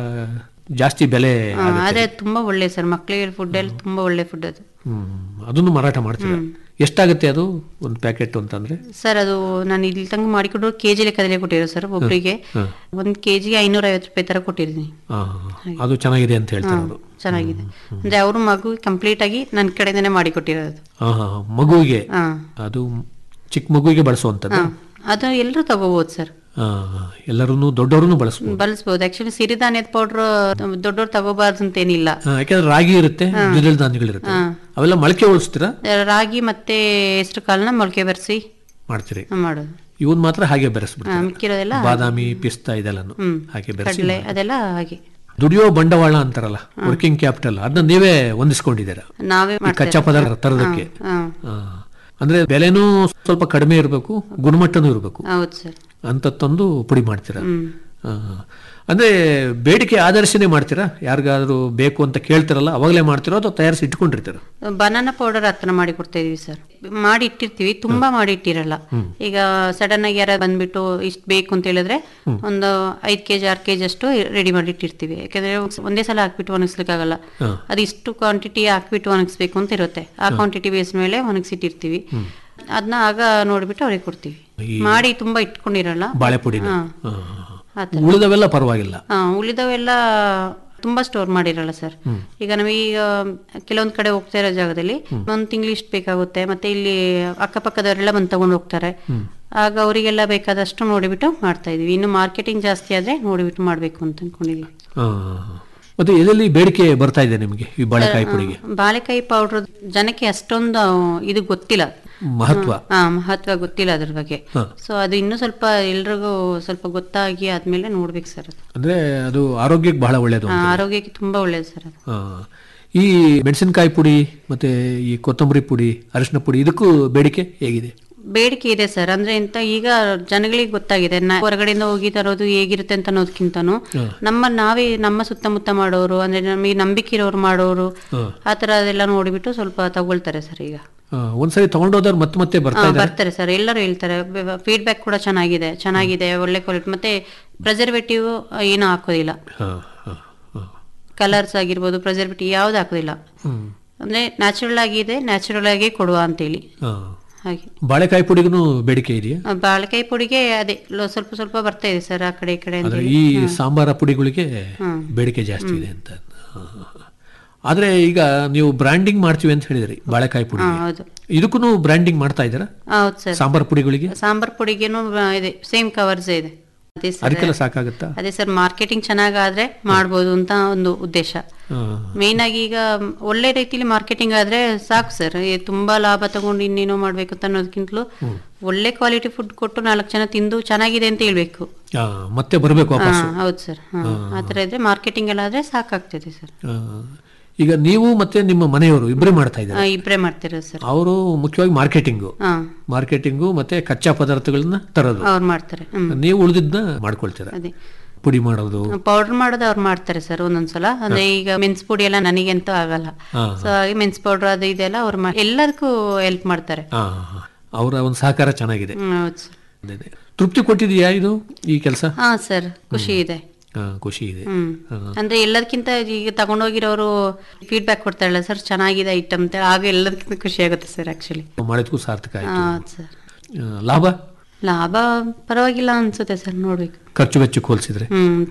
ಜಾಸ್ತಿ ಬೆಲೆ ಹಾ, ಆಗುತ್ತೆ. ಅದೇ ತುಂಬಾ ಒಳ್ಳೆ ಸರ್ ಮಕ್ಕಳಿಗೆ ಫುಡ್ ಎಲ್ಲ ತುಂಬಾ ಒಳ್ಳೆ ಫುಡ್ ಅದು ಹ್ಮ್ ಅದನ್ನು ಮಾರಾಟ ಮಾಡ್ತೀರಾ ಎಷ್ಟಾಗುತ್ತೆ ಅದು ಒಂದು ಪ್ಯಾಕೆಟ್ ಅಂತಂದ್ರೆ ಸರ್ ಅದು ನಾನು ಇಲ್ಲಿ ತನಕ ಮಾಡಿಕೊಟ್ಟು ಕೆಜಿ ಲೆಕ್ಕದಲ್ಲೇ ಕೊಟ್ಟಿರೋ ಸರ್ ಒಬ್ಬರಿಗೆ ಹ. ಒಂದ್ ಕೆಜಿಗೆ ಐನೂರ ಐವತ್ತು ರೂಪಾಯಿ ತರ ಕೊಟ್ಟಿದ್ದೀನಿ ಆ, ಅದು ಚೆನ್ನಾಗಿದೆ ಅಂತ ಹೇಳ್ತಾರೆ ಹಾ, ಅವರು ಚೆನ್ನಾಗಿದೆ ಅಂದ್ರೆ ಅವರು ಮಗು ಕಂಪ್ಲೀಟ್ ಆಗಿ ನನ್ನ ಕಡೆಯಿಂದನೇ ಮಾಡಿಕೊಟ್ಟಿರೋದು ಹಾ ಹಾ ಮಗುವಿಗೆ ಹಾ ಅದು ಚಿಕ್ಕ ಮಗುವಿಗೆ ಬಳಸುವಂಥದ್ದು ಹಾ ಅದು ಎಲ್ಲರೂ ತಗೋಬಹುದು ಸರ್ ಎಲ್ಲರೂ ದೊಡ್ಡವರು ಬಳಸ್ಬೋದು ಬಳಸ್ಬೋದು ಆಕ್ಚುಲಿ ಸಿರಿಧಾನ್ಯದ ಪೌಡರ್ ದೊಡ್ಡವ್ರು ತಗೋಬಾರ್ದು ಅಂತ ಏನಿಲ್ಲ ಆ, ಯಾಕಂದ್ರೆ ರಾಗಿ ಇರುತ್ತೆ ದ್ವಿದಳ ಧಾನ್ಯಗಳಿರುತ್ತೆ ಅವೆಲ್ಲ ಮೊಳಕೆ ಉಳಿಸ್ತೀರಾ ರಾಗಿ ಮತ್ತೆ ಹೆಸರು ಕಾಳನ್ನ ಮೊಳಕೆ ಬರೆಸಿ ಮಾಡ್ತೀರಿ ಮಾಡೋದು ಇವನ್ ಮಾತ್ರ ಹಾಗೆ ಹಾ, ಬೆರೆಸ್ಬಿಡ್ತೀರಾ ಮಿಕ್ಕಿರೋದೆಲ್ಲ ಬಾದಾಮಿ ಪಿಸ್ತಾ ಇದೆಲ್ಲನು ಹ್ಮ್ ಹಾಗೆ ಬೆರೆಸಿ ಕಡಲೆ ಅದೆಲ್ಲ ಹಾಗೆ ದುಡಿಯೋ ಬಂಡವಾಳ ಅಂತಾರಲ್ಲ ವರ್ಕಿಂಗ್ ಕ್ಯಾಪಿಟಲ್ ಅದನ್ನ ನೀವೇ ಹೊಂದಿಸ್ಕೊಂಡಿದ್ದೀರಾ ನಾವೇ ಈ ಕಚ್ಚಾ ಪದಾರ್ಥ ತರೋದಕ್ಕೆ ಹಾ ಆ, ಅಂದ್ರೆ ಬೆಲೆನೂ ಸ್ವಲ್ಪ ಕಡಿಮೆ ಇರಬೇಕು ಗುಣಮಟ್ಟನೂ ಇರಬೇಕು ಹೌದು ಸರ್ ಅಂತತ್ತೊಂದು ಪುಡಿ ಮಾಡ್ತೀರಾ ಹ್ಮ್ ಆ, ಅಂದ್ರೆ ಬೇಡಿಕೆ ಆಧರಿಸಿನೇ ಮಾಡ್ತೀರಾ ಯಾರಿಗಾದ್ರೂ ಬೇಕು ಅಂತ ಕೇಳ್ತಿರಲ್ಲ ಅವಾಗಲೇ ಮಾಡ್ತೀರೋ ಅಥವಾ ತಯಾರಿಸಿ ಇಟ್ಕೊಂಡಿರ್ತೀರ ಬನಾನಾ ಪೌಡರ್ ಹತ್ರ ಮಾಡಿ ಕೊಡ್ತಾ ಇದೀವಿ ಸರ್ ಮಾಡಿ ಇಟ್ಟಿರ್ತೀವಿ ತುಂಬಾ ಮಾಡಿ ಇಟ್ಟಿರಲ್ಲ ಈಗ ಸಡನ್ ಆಗಿ ಯಾರು ಬಂದ್ಬಿಟ್ಟು ಇಷ್ಟು ಬೇಕು ಅಂತ ಹೇಳಿದ್ರೆ ಒಂದು ಐದ್ ಕೆಜಿ ಆರು ಕೆಜಿ ಅಷ್ಟು ರೆಡಿ ಮಾಡಿ ಇಟ್ಟಿರ್ತೀವಿ ಯಾಕಂದ್ರೆ ಒಂದೇ ಸಲ ಹಾಕ್ಬಿಟ್ಟು ಒಣಗಿಸ್ಲಿಕ್ಕಾಗಲ್ಲ ಅದು ಇಷ್ಟು ಕ್ವಾಂಟಿಟಿ ಹಾಕ್ಬಿಟ್ಟು ಒಣಗಿಸ್ಬೇಕು ಅಂತ ಇರುತ್ತೆ ಆ ಕ್ವಾಂಟಿಟಿ ಬೇಸ್ ಮೇಲೆ ಒಣಗಿಸಿಟ್ಟಿರ್ತೀವಿ ಅದನ್ನ ಆಗ ನೋಡ್ಬಿಟ್ಟು ಅವ್ರಿಗೆ ಕೊಡ್ತೀವಿ ಮಾಡಿ ತುಂಬಾ ಇಟ್ಕೊಂಡಿರಲ್ಲ ಬಾಳೆ ಪುಡಿನ ಹಾ. ಆ, ಆ ಥರ. ಉಳಿದವೆಲ್ಲ ಪರವಾಗಿಲ್ಲ ಹಾ ಉಳಿದವೆಲ್ಲ ತುಂಬಾ ಸ್ಟೋರ್ ಮಾಡಿರಲ್ಲ ಸರ್ ಈಗ ನಮಗೀಗ ಕೆಲವೊಂದ್ ಕಡೆ ಹೋಗ್ತಾ ಇರೋ ಜಾಗದಲ್ಲಿ ಒಂದ್ ತಿಂಗಳು ಇಷ್ಟು ಬೇಕಾಗುತ್ತೆ ಮತ್ತೆ ಇಲ್ಲಿ ಅಕ್ಕಪಕ್ಕದವರೆಲ್ಲ ಬಂದು ತಗೊಂಡು ಹೋಗ್ತಾರೆ ಆಗ ಅವರಿಗೆಲ್ಲ ಬೇಕಾದಷ್ಟು ನೋಡಿಬಿಟ್ಟು ಮಾಡ್ತಾ ಇದೀವಿ ಇನ್ನು ಮಾರ್ಕೆಟಿಂಗ್ ಜಾಸ್ತಿ ಆದ್ರೆ ನೋಡಿಬಿಟ್ಟು ಮಾಡ್ಬೇಕು ಅಂತ ಅನ್ಕೊಂಡಿದೀವಿ ಆ, ಮತ್ತೆ ಎಲ್ಲೆಲ್ಲಿ ಬೇಡಿಕೆ ಬರ್ತಾ ಇದೆ ನಿಮಗೆ ಈ ಬಾಳೆಕಾಯಿ ಪುಡಿಗೆ ಬಾಳೆಕಾಯಿ ಪೌಡರ್ ಜನಕ್ಕೆ ಅಷ್ಟೊಂದು ಇದು ಗೊತ್ತಿಲ್ಲ ಮಹತ್ವ ಹಾ ಮಹತ್ವ ಗೊತ್ತಿಲ್ಲ ಅದ್ರ ಬಗ್ಗೆ ಹಾ. ಸೊ ಅದು ಇನ್ನೂ ಸ್ವಲ್ಪ ಎಲ್ರಿಗೂ ಸ್ವಲ್ಪ ಗೊತ್ತಾಗಿ ಆದ್ಮೇಲೆ ನೋಡ್ಬೇಕು ಸರ್ ಅದು ಅಂದ್ರೆ ಅದು ಆರೋಗ್ಯಕ್ಕೆ ಬಹಳ ಒಳ್ಳೇದು ಆ, ಅಂತ. ಆರೋಗ್ಯಕ್ಕೆ ತುಂಬಾ ಒಳ್ಳೇದು ಸರ್ ಅದು ಆ, ಈ ಮೆಣಸಿನಕಾಯಿ ಪುಡಿ ಮತ್ತೆ ಈ ಕೊತ್ತಂಬರಿ ಪುಡಿ ಅರಿಶಿನ ಪುಡಿ ಇದಕ್ಕೂ ಬೇಡಿಕೆ ಹೇಗಿದೆ ಬೇಡಿಕೆ ಇದೆ ಸರ್ ಅಂದ್ರೆ ಎಂತ ಈಗ ಜನಗಳಿಗೆ ಗೊತ್ತಾಗಿದೆ ನಾ ಹೊರಗಡೆಯಿಂದ ಹೋಗಿ ತರೋದು ಹೇಗಿರುತ್ತೆ ಅಂತ ಅನ್ನೋದಕ್ಕಿಂತನೂ ನಮ್ಮ ನಾವೇ ನಮ್ಮ ಸುತ್ತಮುತ್ತ ಮಾಡೋರು ಅಂದ್ರೆ ನಮಗೆ ನಂಬಿಕೆ ಇರೋರು ಮಾಡೋರು ಆ ತರ ಅದೆಲ್ಲ ನೋಡಿಬಿಟ್ಟು ಸ್ವಲ್ಪ ತಗೊಳ್ತಾರೆ ಸರ್ ಈಗ ಆ, ಒಂದ್ಸರಿ ತಗೊಂಡೋದವ್ರು ಮತ್ತೆ ಮತ್ತೆ ಬರ್ತಾ ಹಾ, ಇದ್ದಾರೆ ಬರ್ತಾರೆ ಸರ್ ಎಲ್ಲರೂ ಹೇಳ್ತಾರೆ ಫೀಡ್ಬ್ಯಾಕ್ ಕೂಡ ಚೆನ್ನಾಗಿದೆ ಚೆನ್ನಾಗಿದೆ ಒಳ್ಳೆ ಕ್ವಾಲಿಟಿ ಮತ್ತೆ ಪ್ರೆಸರ್ವೇಟಿವ್ ಏನು ಹಾಕೋದಿಲ್ಲ ಹಾ, ಹಾ, ಹಾ. ಕಲರ್ಸ್ ಆಗಿರ್ಬೋದು ಪ್ರೆಸರ್ವೇಟಿವ್ ಯಾವ್ದು ಹಾಕೋದಿಲ್ಲ ಹ್ಮ್. ಅಂದ್ರೆ ನ್ಯಾಚುರಲ್ ಆಗಿದೆ ನ್ಯಾಚುರಲ್ ಆಗಿ ಕೊಡುವ ಅಂತೇಳಿ ಆ. ಹಾಗೆ ಬಾಳೆಕಾಯಿ ಪುಡಿಗೂ ಬೇಡಿಕೆ ಇದೆಯಾ ಆ, ಬಾಳೆಕಾಯಿ ಪುಡಿಗೆ ಅದೇ ಲೊ- ಸ್ವಲ್ಪ ಸ್ವಲ್ಪ ಬರ್ತಾ ಇದೆ ಸರ್ ಆ ಕಡೆ ಈ ಕಡೆ ಅಂತ ಆದ್ರೆ ಹೇಳಿ. ಈ ಸಾಂಬಾರ ಪುಡಿಗಳಿಗೆ ಬೇಡಿಕೆ ಜಾಸ್ತಿ ಇದೆ ಅಂತ ಹಾ, ಹಾ, ಹಾ. ಆದ್ರೆ ಈಗ ನೀವು ಬ್ರ್ಯಾಂಡಿಂಗ್ ಮಾಡ್ತೀವಿ ಅಂತ ಹೇಳಿದ್ರಿ ಬಾಳೆಕಾಯಿ ಪುಡಿ ಹಾ, ಹೌದು ಇದಕ್ಕೂ ಬ್ರ್ಯಾಂಡಿಂಗ್ ಮಾಡ್ತಾ ಇದ್ದೀರಾ ಹೌದು ಸರ್ ಸಾಂಬಾರ್ ಪುಡಿಗಳಿಗೆ ಸಾಂಬಾರ್ ಪುಡಿಗೇನು ಆ, ಇದೆ ಸೇಮ್ ಕವರ್ಸ್ ಇದೆ ಅದೇ ಸರ್ ಅದಕ್ಕೆಲ್ಲ ಸಾಕಾಗುತ್ತಾ ಅದೇ ಸರ್ ಮಾರ್ಕೆಟಿಂಗ್ ಚೆನ್ನಾಗಾದ್ರೆ ಮಾಡ್ಬೋದು ಅಂತ ಒಂದು ಉದ್ದೇಶ ಹಾ. ಮೇನ್ ಆಗಿ ಈಗ ಮ್, ಒಳ್ಳೆ ರೀತಿಲಿ ಮಾರ್ಕೆಟಿಂಗ್ ಆದ್ರೆ ಸಾಕು ಸರ್ ತುಂಬಾ ಲಾಭ ತಗೊಂಡು ಇನ್ನೇನೋ ಮಾಡ್ಬೇಕು ಅಂತ ಅನ್ನೋದಕ್ಕಿಂತಲೂ ಒಳ್ಳೆ ಕ್ವಾಲಿಟಿ ಫುಡ್ ಕೊಟ್ಟು ನಾಲ್ಕು ಜನ ತಿಂದು ಚೆನ್ನಾಗಿದೆ ಅಂತ ಹೇಳ್ಬೇಕು ಆ, ಮತ್ತೆ ಬರಬೇಕು ಹಾ ವಾಪಸ್ ಹೌದು ಸರ್ ಹಾ ಆ ಥರ ಇದ್ರೆ ಮಾರ್ಕೆಟಿಂಗ್ ಎಲ್ಲ ಆದ್ರೆ ಸಾಕಾಗ್ತದೆ ಸರ್ ಈಗ ನೀವು ಮತ್ತೆ ನಿಮ್ಮ ಮನೆಯವರು ಇಬ್ಬರೇ ಮಾಡ್ತಾ ಆ, ಇದ್ದಾರೆ ಇಬ್ರೇ ಮಾಡ್ತಿರೋದು ಸರ್ ಅವರು ಮುಖ್ಯವಾಗಿ ಮಾರ್ಕೆಟಿಂಗು ಹಾ ಮಾರ್ಕೆಟಿಂಗು ಮತ್ತೆ ಕಚ್ಚಾ ಪದಾರ್ಥಗಳನ್ನ ತರೋದು ಅವ್ರು ಮಾಡ್ತಾರೆ ಹ್ಮ್ ನೀವು ಉಳಿದಿದ್ದನ್ನ ಮಾಡ್ಕೊಳ್ತೀರಾ ಅದೇ ಪುಡಿ ಮಾಡೋದು ಪೌಡರ್ ಮಾಡೋದು ಅವ್ರು ಮಾಡ್ತಾರೆ ಸರ್ ಒಂದೊಂದ್ಸಲ ಅಂದ್ರೆ ಈಗ ಮೆಣಸ್ ಪುಡಿ ಎಲ್ಲ ನನಗಂತೂ ಆಗಲ್ಲ ಹಾ. ಸೊ ಹಾಗೆ ಮೆಣಸ್ ಪೌಡರ್ ಅದು ಇದೆಲ್ಲ ಅವ್ರು ಮಾ- ಎಲ್ಲದಕ್ಕೂ ಹೆಲ್ಪ್ ಮಾಡ್ತಾರೆ ಹಾ ಅವರ ಒಂದು ಸಹಕಾರ ಚೆನ್ನಾಗಿದೆ ಹ್ಮ್, ಹೌದು ಸರ್ ಅದೇ, ಅದೇ. ತೃಪ್ತಿ ಕೊಟ್ಟಿದೆಯಾ ಇದು ಈ ಕೆಲಸ ಹಾ ಸರ್ ಖುಷಿ ಇದೆ ಖುಷಿ ಇದೆ ಹ್ಮ್ ಅಂದ್ರೆ ಎಲ್ಲದಕ್ಕಿಂತ ಈಗ ತಗೊಂಡೋಗಿರೋರು ಫೀಡ್ಬ್ಯಾಕ್ ಕೊಡ್ತಾರಲ್ಲ ಸರ್ ಚೆನ್ನಾಗಿದೆ ಐಟಮ್ ಅಂತ ಆಗ ಎಲ್ಲದಕ್ಕಿಂತ ಖುಷಿ ಆಗುತ್ತೆ ಸರ್ ಆಕ್ಚುಲಿ ಮಾಡಿದ್ಕೂ ಸಾರ್ಥಕ ಆಯ್ತು ಹಾ ಸರ್ ಆ, ಲಾಭ ಲಾಭ ಪರವಾಗಿಲ್ಲ ಅನ್ಸುತ್ತೆ ಸರ್ ನೋಡ್ಬೇಕು ಖರ್ಚು ವೆಚ್ಚಕ್ಕೆ ಹೋಲಿಸಿದ್ರೆ ಹ್ಮ್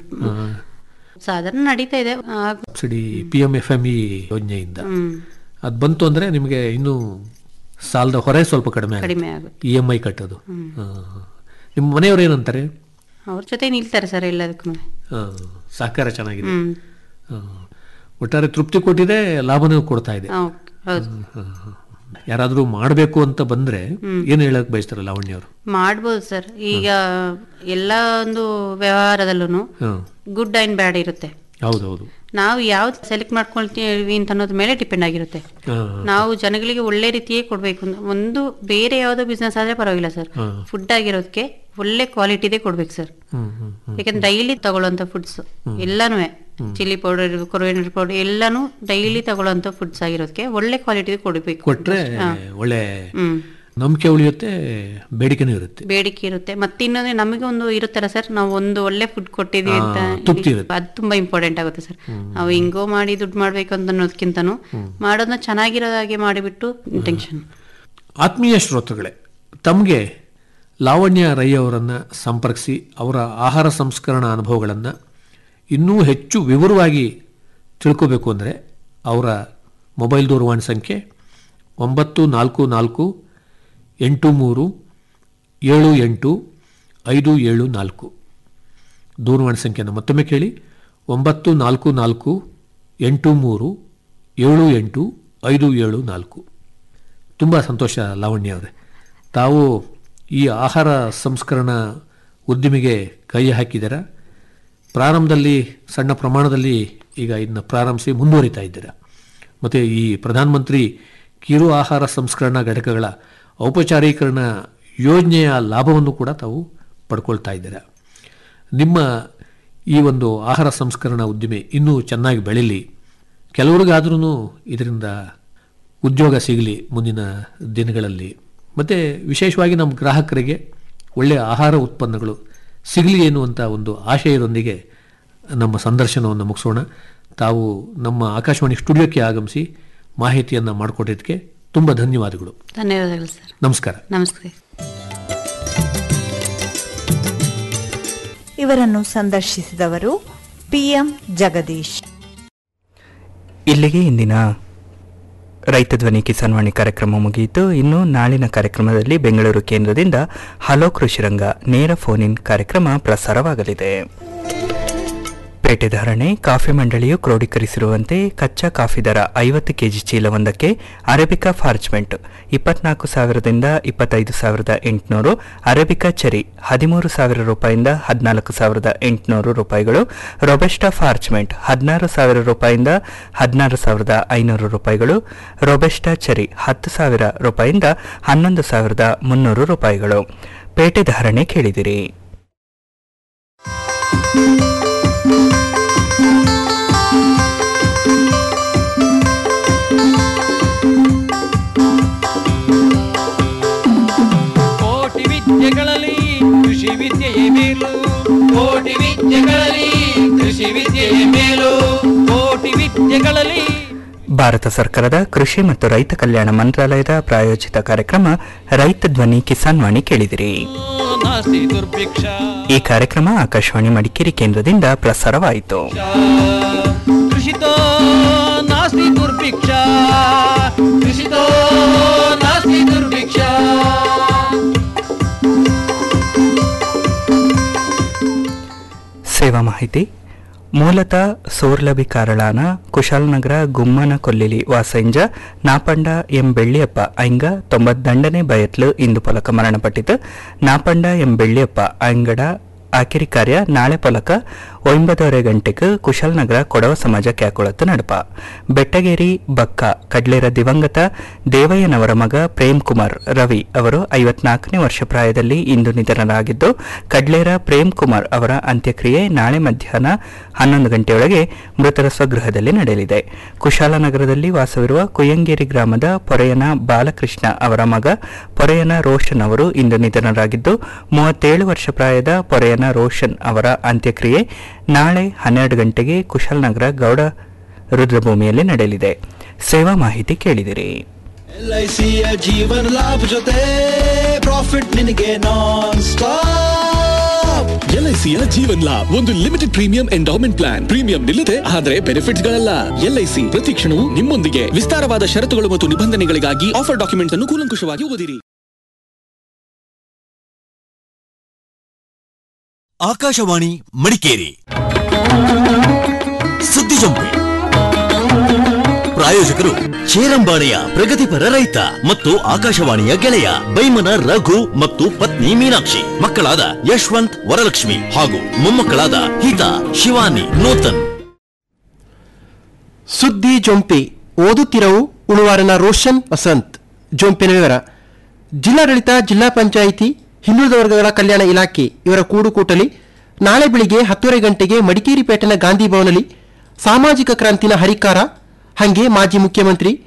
ಸಾಧಾರಣ ನಡೀತಾ ಇದೆ ಆಗ subsidy P M F M E ಯೋಜನೆಯಿಂದ ಹ್ಮ್ ಅದು ಬಂತು ಅಂದ್ರೆ ನಿಮಗೆ ಇನ್ನೂ ಸಾಲದ ಹೊರೆ ಸ್ವಲ್ಪ ಕಡಿಮೆ ಕಡಿಮೆ ಆಗುತ್ತೆ ಇ ಎಮ್ ಐ ಕಟ್ಟೋದು ಆ, ನಿಮ್ಮ ಮನೆಯವರು ಏನಂತಾರೆ ಅವ್ರ ಜೊತೆ ನಿಲ್ತಾರೆ ಸರ್ ಎಲ್ಲದಕ್ಕೂ ಆ, ಸಹಕಾರ ಚೆನ್ನಾಗಿದೆ ಹ್ಮ್ ಆ, ಒಟ್ಟಾರೆ ತೃಪ್ತಿ ಕೊಟ್ಟಿದೆ ಲಾಭನೂ ಕೊಡ್ತಾ ಇದೆ ಹೌ- ಹೌದು ಯಾರಾದ್ರೂ ಮಾಡಬೇಕು ಅಂತ ಬಂದ್ರೆ ಏನ್ ಹೇಳಕ್ ಬಯಸ್ತಾರೆ ಲಾವಣ್ಯ ಅವರು ಮಾಡ್ಬೋದು ಸರ್ ಈಗ ಎಲ್ಲ ಒಂದು ವ್ಯವಹಾರದಲ್ಲೂ ಹ್ಮ್ ಗುಡ್ ಅಂಡ್ ಬ್ಯಾಡ್ ಇರುತ್ತೆ ಹೌದೌದು ನಾವು ಯಾವ್ದು ಸೆಲೆಕ್ಟ್ ಮಾಡ್ಕೊಳ್ತೀವಿ ಅಂತ ಅನ್ನೋದ್ರ ಮೇಲೆ ಡಿಪೆಂಡ್ ಆಗಿರುತ್ತೆ ಹಾ, ನಾವು ಜನಗಳಿಗೆ ಒಳ್ಳೆ ರೀತಿಯೇ ಕೊಡ್ಬೇಕು ಅಂತ ಒಂದು ಬೇರೆ ಯಾವುದೋ ಬಿಸ್ನೆಸ್ ಆದ್ರೆ ಪರವಾಗಿಲ್ಲ ಸರ್ ಫುಡ್ ಆಗಿರೋದಕ್ಕೆ ಒಳ್ಳೆ ಕ್ವಾಲಿಟಿದೇ ಕೊಡ್ಬೇಕು ಸರ್ ಹ್ಮ್ ಹ್ಮ್ ಹ್ಮ್ ಯಾಕಂದ್ರೆ ಡೈಲಿ ತಗೊಳ್ಳೋಂಥ ಫುಡ್ಸ್ ಎಲ್ಲಾನು ಚಿಲ್ಲಿ ಪೌಡರ್ ಕೊರಿಯಂಡರ್ ಪೌಡರ್ ಎಲ್ಲಾನು ಡೈಲಿ ತಗೊಳ್ಳೋಂಥ ಫುಡ್ಸ್ ಆಗಿರೋದಕ್ಕೆ ಒಳ್ಳೆ ಕ್ವಾಲಿಟಿ ಕೊಡಬೇಕು ಕೊಟ್ರೆ ಒಳ್ಳೆ ಹ್ಮ್ ನಂಬಿಕೆ ಉಳಿಯುತ್ತೆ ಬೇಡಿಕೆನೂ ಇರುತ್ತೆ ಬೇಡಿಕೆ ಇರುತ್ತೆ ಮತ್ತೆ ಇನ್ನೊಂದ್ರೆ ನಮಗೆ ಒಂದು ಇರುತ್ತಲ್ಲ ಸರ್ ನಾವು ಒಂದು ಒಳ್ಳೆ ಫುಡ್ ಕೊಟ್ಟಿದೀವಿ ಆ, ಅಂತ ತೃಪ್ತಿ ಇರುತ್ತೆ. ಅದು ತುಂಬಾ ಇಂಪಾರ್ಟೆಂಟ್ ಆಗುತ್ತೆ ಸರ್ ನಾವು ಹಿಂಗೋ ಮಾಡಿ ದುಡ್ಡು ಮಾಡ್ಬೇಕು ಅಂತ ಅನ್ನೋದಕ್ಕಿಂತನೂ ಮಾಡೋದನ್ನ ಚೆನ್ನಾಗಿರೋ ಹಾಗೆ ಮಾಡಿಬಿಟ್ಟು ಟೆನ್ಷನ್ ಆತ್ಮೀಯ ಶ್ರೋತೃಗಳೇ ತಮಗೆ ಲಾವಣ್ಯ ರೈ ಅವರನ್ನು ಸಂಪರ್ಕಿಸಿ ಅವರ ಆಹಾರ ಸಂಸ್ಕರಣಾ ಅನುಭವಗಳನ್ನು ಇನ್ನೂ ಹೆಚ್ಚು ವಿವರವಾಗಿ ತಿಳ್ಕೋಬೇಕು ಅಂದರೆ ಅವರ ಮೊಬೈಲ್ ದೂರವಾಣಿ ಸಂಖ್ಯೆ ಒಂಬತ್ತು ನಾಲ್ಕು ನಾಲ್ಕು ಎಂಟು ಮೂರು ಏಳು ಎಂಟು ಐದು ಏಳು ನಾಲ್ಕು ದೂರವಾಣಿ ಸಂಖ್ಯೆಯನ್ನು ಮತ್ತೊಮ್ಮೆ ಕೇಳಿ ಒಂಬತ್ತು ನಾಲ್ಕು ನಾಲ್ಕು ಎಂಟು ಮೂರು ಏಳು ಎಂಟು ಐದು ಏಳು ನಾಲ್ಕು ತುಂಬ ಸಂತೋಷ ಲಾವಣ್ಯ ಅವರೇ ತಾವು ಈ ಆಹಾರ ಸಂಸ್ಕರಣಾ ಉದ್ದಿಮೆಗೆ ಕೈ ಹಾಕಿದ್ದೀರಾ ಪ್ರಾರಂಭದಲ್ಲಿ ಸಣ್ಣ ಪ್ರಮಾಣದಲ್ಲಿ ಈಗ ಇದನ್ನ ಪ್ರಾರಂಭಿಸಿ ಮುಂದುವರಿತಾ ಇದ್ದೀರಾ ಮತ್ತು ಈ ಪ್ರಧಾನಮಂತ್ರಿ ಕಿರು ಆಹಾರ ಸಂಸ್ಕರಣಾ ಘಟಕಗಳ ಔಪಚಾರೀಕರಣ ಯೋಜನೆಯ ಲಾಭವನ್ನು ಕೂಡ ತಾವು ಪಡ್ಕೊಳ್ತಾ ಇದ್ದೀರಾ ನಿಮ್ಮ ಈ ಒಂದು ಆಹಾರ ಸಂಸ್ಕರಣಾ ಉದ್ದಿಮೆ ಇನ್ನೂ ಚೆನ್ನಾಗಿ ಬೆಳೀಲಿ ಕೆಲವ್ರಿಗಾದ್ರೂ ಇದರಿಂದ ಉದ್ಯೋಗ ಸಿಗಲಿ ಮುಂದಿನ ದಿನಗಳಲ್ಲಿ ಮತ್ತು ವಿಶೇಷವಾಗಿ ನಮ್ಮ ಗ್ರಾಹಕರಿಗೆ ಒಳ್ಳೆಯ ಆಹಾರ ಉತ್ಪನ್ನಗಳು ಸಿಗಲಿ ಎನ್ನುವಂಥ ಒಂದು ಆಶಯದೊಂದಿಗೆ ನಮ್ಮ ಸಂದರ್ಶನವನ್ನು ಮುಗಿಸೋಣ ತಾವು ನಮ್ಮ ಆಕಾಶವಾಣಿ ಸ್ಟುಡಿಯೋಕ್ಕೆ ಆಗಮಿಸಿ ಮಾಹಿತಿಯನ್ನು ಮಾಡಿಕೊಟ್ಟಿದ್ದಕ್ಕೆ ತುಂಬ ಧನ್ಯವಾದಗಳು ಧನ್ಯವಾದಗಳು ಸರ್ ನಮಸ್ಕಾರ ನಮಸ್ತೆ ಇವರನ್ನು ಸಂದರ್ಶಿಸಿದವರು ಪಿಎಂ ಜಗದೀಶ್ ಇಲ್ಲಿಗೆ ಇಂದಿನ ರೈತ ಧ್ವನಿ ಕಿಸಾನ್ವಾಣಿ ಕಾರ್ಯಕ್ರಮ ಮುಗಿಯಿತು ಇನ್ನು ನಾಳಿನ ಕಾರ್ಯಕ್ರಮದಲ್ಲಿ ಬೆಂಗಳೂರು ಕೇಂದ್ರದಿಂದ ಹಲೋ ಕೃಷಿರಂಗ ನೇರ ಫೋನ್ ಇನ್ ಕಾರ್ಯಕ್ರಮ ಪ್ರಸಾರವಾಗಲಿದೆ ಪೇಟೆ ಧಾರಣೆ ಕಾಫಿ ಮಂಡಳಿಯು ಕ್ರೋಢೀಕರಿಸಿರುವಂತೆ ಕಚ್ಚಾ ಕಾಫಿ ದರ ಐವತ್ತು ಕೆಜಿ ಚೀಲವೊಂದಕ್ಕೆ ಅರೇಬಿಕಾ ಫಾರ್ಚ್ಮೆಂಟ್ ಇಪ್ಪತ್ನಾಲ್ಕು ಸಾವಿರದಿಂದ ಇಪ್ಪತ್ತೈದು ಸಾವಿರದ ಎಂಟುನೂರು ಅರೇಬಿಕಾ ಚೆರಿ ಹದಿಮೂರು ಸಾವಿರ ರೂಪಾಯಿಂದ ಹದಿನಾಲ್ಕು ಸಾವಿರದ ಎಂಟುನೂರು ರೂಪಾಯಿಗಳು ರೊಬೆಸ್ಟಾ ಫಾರ್ಚ್ಮೆಂಟ್ ಹದಿನಾರು ಸಾವಿರ ರೂಪಾಯಿಂದ ಹದಿನಾರು ಸಾವಿರದ ಐನೂರು ರೂಪಾಯಿಗಳು ರೊಬೆಸ್ಟಾ ಚೆರಿ ಹತ್ತು ಸಾವಿರ ರೂಪಾಯಿಂದ ಹನ್ನೊಂದು ಸಾವಿರದ ಮುನ್ನೂರು ರೂಪಾಯಿಗಳು ಪೇಟೆ ಧಾರಣೆ ಕೇಳಿದಿರಿ ಕೋಟಿ ವಿದ್ಯೆಗಳಲ್ಲಿ ಕೃಷಿ ವಿದ್ಯೆಯೇ ಮೇಲು ಕೋಟಿ ವಿದ್ಯೆಗಳಲ್ಲಿ ಕೃಷಿ ವಿದ್ಯೆಯೇ ಮೇಲು ಕೋಟಿ ವಿದ್ಯೆಗಳಲ್ಲಿ ಭಾರತ ಸರ್ಕಾರದ ಕೃಷಿ ಮತ್ತು ರೈತ ಕಲ್ಯಾಣ ಮಂತ್ರಾಲಯದ ಪ್ರಾಯೋಜಿತ ಕಾರ್ಯಕ್ರಮ ರೈತ ಧ್ವನಿ ಕಿಸಾನ್ ವಾಣಿ ಕೇಳಿದಿರಿ ನಾಸ್ತಿ ದುರ್ಭಿಕ್ಷ ಈ ಕಾರ್ಯಕ್ರಮ ಆಕಾಶವಾಣಿ ಮಡಿಕೇರಿ ಕೇಂದ್ರದಿಂದ ಪ್ರಸಾರವಾಯಿತು ಕೃಷಿತೋ ನಾಸ್ತಿ ದುರ್ಭಿಕ್ಷ ಕೃಷಿತೋ ನಾಸ್ತಿ ದುರ್ಭಿಕ್ಷ ಸೇವಾ ಮಾಹಿತಿ ಮೂಲತಃ ಸೋರ್ಲಬಿ ಕಾರಳಾನ ಕುಶಾಲನಗರ ಗುಮ್ಮನ ಕೊಲ್ಲಿಲಿ ವಾಸಂಜ ನಾಪಂಡ ಎಂ ಬೆಳ್ಳಿಯಪ್ಪ ಐಂಗ ತೊಂಬತ್ತಂಡನೇ ಬಯತ್ಲು ಇಂದು ಪೊಲಕ ಮರಣಪಟ್ಟಿತು ನಾಪಂಡ ಎಂ ಬೆಳ್ಳಿಯಪ್ಪ ಐಂಗಡ ಆಕಿರಿ ಕಾರ್ಯ ನಾಳೆ ಪೊಲಕ ಒಂಬತ್ತುವರೆ ಗಂಟೆಗೆ ಕುಶಾಲನಗರ ಕೊಡವ ಸಮಾಜ ಕ್ಯಾಕೊಳತ್ತು ನಡಪ ಬೆಟ್ಟಗೇರಿ ಬಕ್ಕ ಕಡ್ಲೇರ ದಿವಂಗತ ದೇವಯ್ಯನವರ ಮಗ ಪ್ರೇಮ್ ಕುಮಾರ್ ರವಿ ಅವರು ಐವತ್ನಾಲ್ಕನೇ ವರ್ಷ ಪ್ರಾಯದಲ್ಲಿ ಇಂದು ನಿಧನರಾಗಿದ್ದು ಕಡ್ಲೇರ ಪ್ರೇಮ್ ಕುಮಾರ್ ಅವರ ಅಂತ್ಯಕ್ರಿಯೆ ನಾಳೆ ಮಧ್ಯಾಹ್ನ ಹನ್ನೊಂದು ಗಂಟೆಯೊಳಗೆ ಮೃತರ ಸ್ವಗೃಹದಲ್ಲಿ ನಡೆಯಲಿದೆ ಕುಶಾಲನಗರದಲ್ಲಿ ವಾಸವಿರುವ ಕುಯ್ಯಂಗೇರಿ ಗ್ರಾಮದ ಪೊರೆಯನ ಬಾಲಕೃಷ್ಣ ಅವರ ಮಗ ಪೊರೆಯನ ರೋಷನ್ ಅವರು ಇಂದು ನಿಧನರಾಗಿದ್ದು ಮೂವತ್ತೇಳು ವರ್ಷ ಪ್ರಾಯದ ಪೊರೆಯನ ರೋಷನ್ ಅವರ ಅಂತ್ಯಕ್ರಿಯೆ ನಾಳೆ ಹನ್ನೆರಡು ಗಂಟೆಗೆ ಕುಶಾಲನಗರ ಗೌಡ ರುದ್ರಭೂಮಿಯಲ್ಲಿ ನಡೆಯಲಿದೆ ಸೇವಾ ಮಾಹಿತಿ ಕೇಳಿದಿರಿ ಎಲ್ಐಸಿಯ ಜೀವನ ಲಾಭ ಜೊತೆ ಪ್ರಾಫಿಟ್ ನಿನಗೆ ನಾನ್ ಸ್ಟಾಪ್ ಎಲ್ಐಸಿಯ ಜೀವನ್ ಲಾಭ್ ಒಂದು limited premium endowment plan premium ನಿಲ್ಲದೆ ಆದರೆ ಬೆನಿಫಿಟ್ಸ್ ಗಳಲ್ಲ ಎಲ್ಐಸಿ ಪ್ರತಿ ಕ್ಷಣವೂ ನಿಮ್ಮೊಂದಿಗೆ ವಿಸ್ತಾರವಾದ ಷರತ್ತುಗಳು ಮತ್ತು ನಿಬಂಧನೆಗಳಿಗಾಗಿ ಆಫರ್ ಡಾಕ್ಯುಮೆಂಟ್ಸ್ ಅನ್ನು ಕೂಲಂಕುಷವಾಗಿ ಓದಿರಿ ಆಕಾಶವಾಣಿ ಮಡಿಕೇರಿ ಸುದ್ದಿ ಜಂಪೆ ಪ್ರಾಯೋಜಕರು ಚೇರಂಬಾಳೆಯ ಪ್ರಗತಿಪರ ರೈತ ಮತ್ತು ಆಕಾಶವಾಣಿಯ ಗೆಳೆಯ ಬೈಮನ ರಘು ಮತ್ತು ಪತ್ನಿ ಮೀನಾಕ್ಷಿ ಮಕ್ಕಳಾದ ಯಶವಂತ್ ವರಲಕ್ಷ್ಮಿ ಹಾಗೂ ಮೊಮ್ಮಕ್ಕಳಾದ ಹಿತಾ ಶಿವಾನಿ ನೂತನ್ ಸುದ್ದಿ ಜೊಂಪಿ ಓದುತ್ತಿರವು ಉಳುವಾರನ ರೋಷನ್ ವಸಂತ್ ಜೊಂಪಿನ ವಿವರ ಜಿಲ್ಲಾಡಳಿತ ಜಿಲ್ಲಾ ಪಂಚಾಯಿತಿ ಹಿಂದುಳಿದ ವರ್ಗಗಳ ಕಲ್ಯಾಣ ಇಲಾಖೆ ಇವರ ಕೂಡುಕೂಟಲಿ ನಾಳೆ ಬೆಳಿಗ್ಗೆ ಹತ್ತುವರೆ ಗಂಟೆಗೆ ಮಡಿಕೇರಿ ಪೇಟೆನ ಗಾಂಧಿ ಭವನಲ್ಲಿ ಸಾಮಾಜಿಕ ಕ್ರಾಂತಿನ ಹರಿಕಾರ ಹಂಗೆ ಮಾಜಿ ಮುಖ್ಯಮಂತ್ರಿ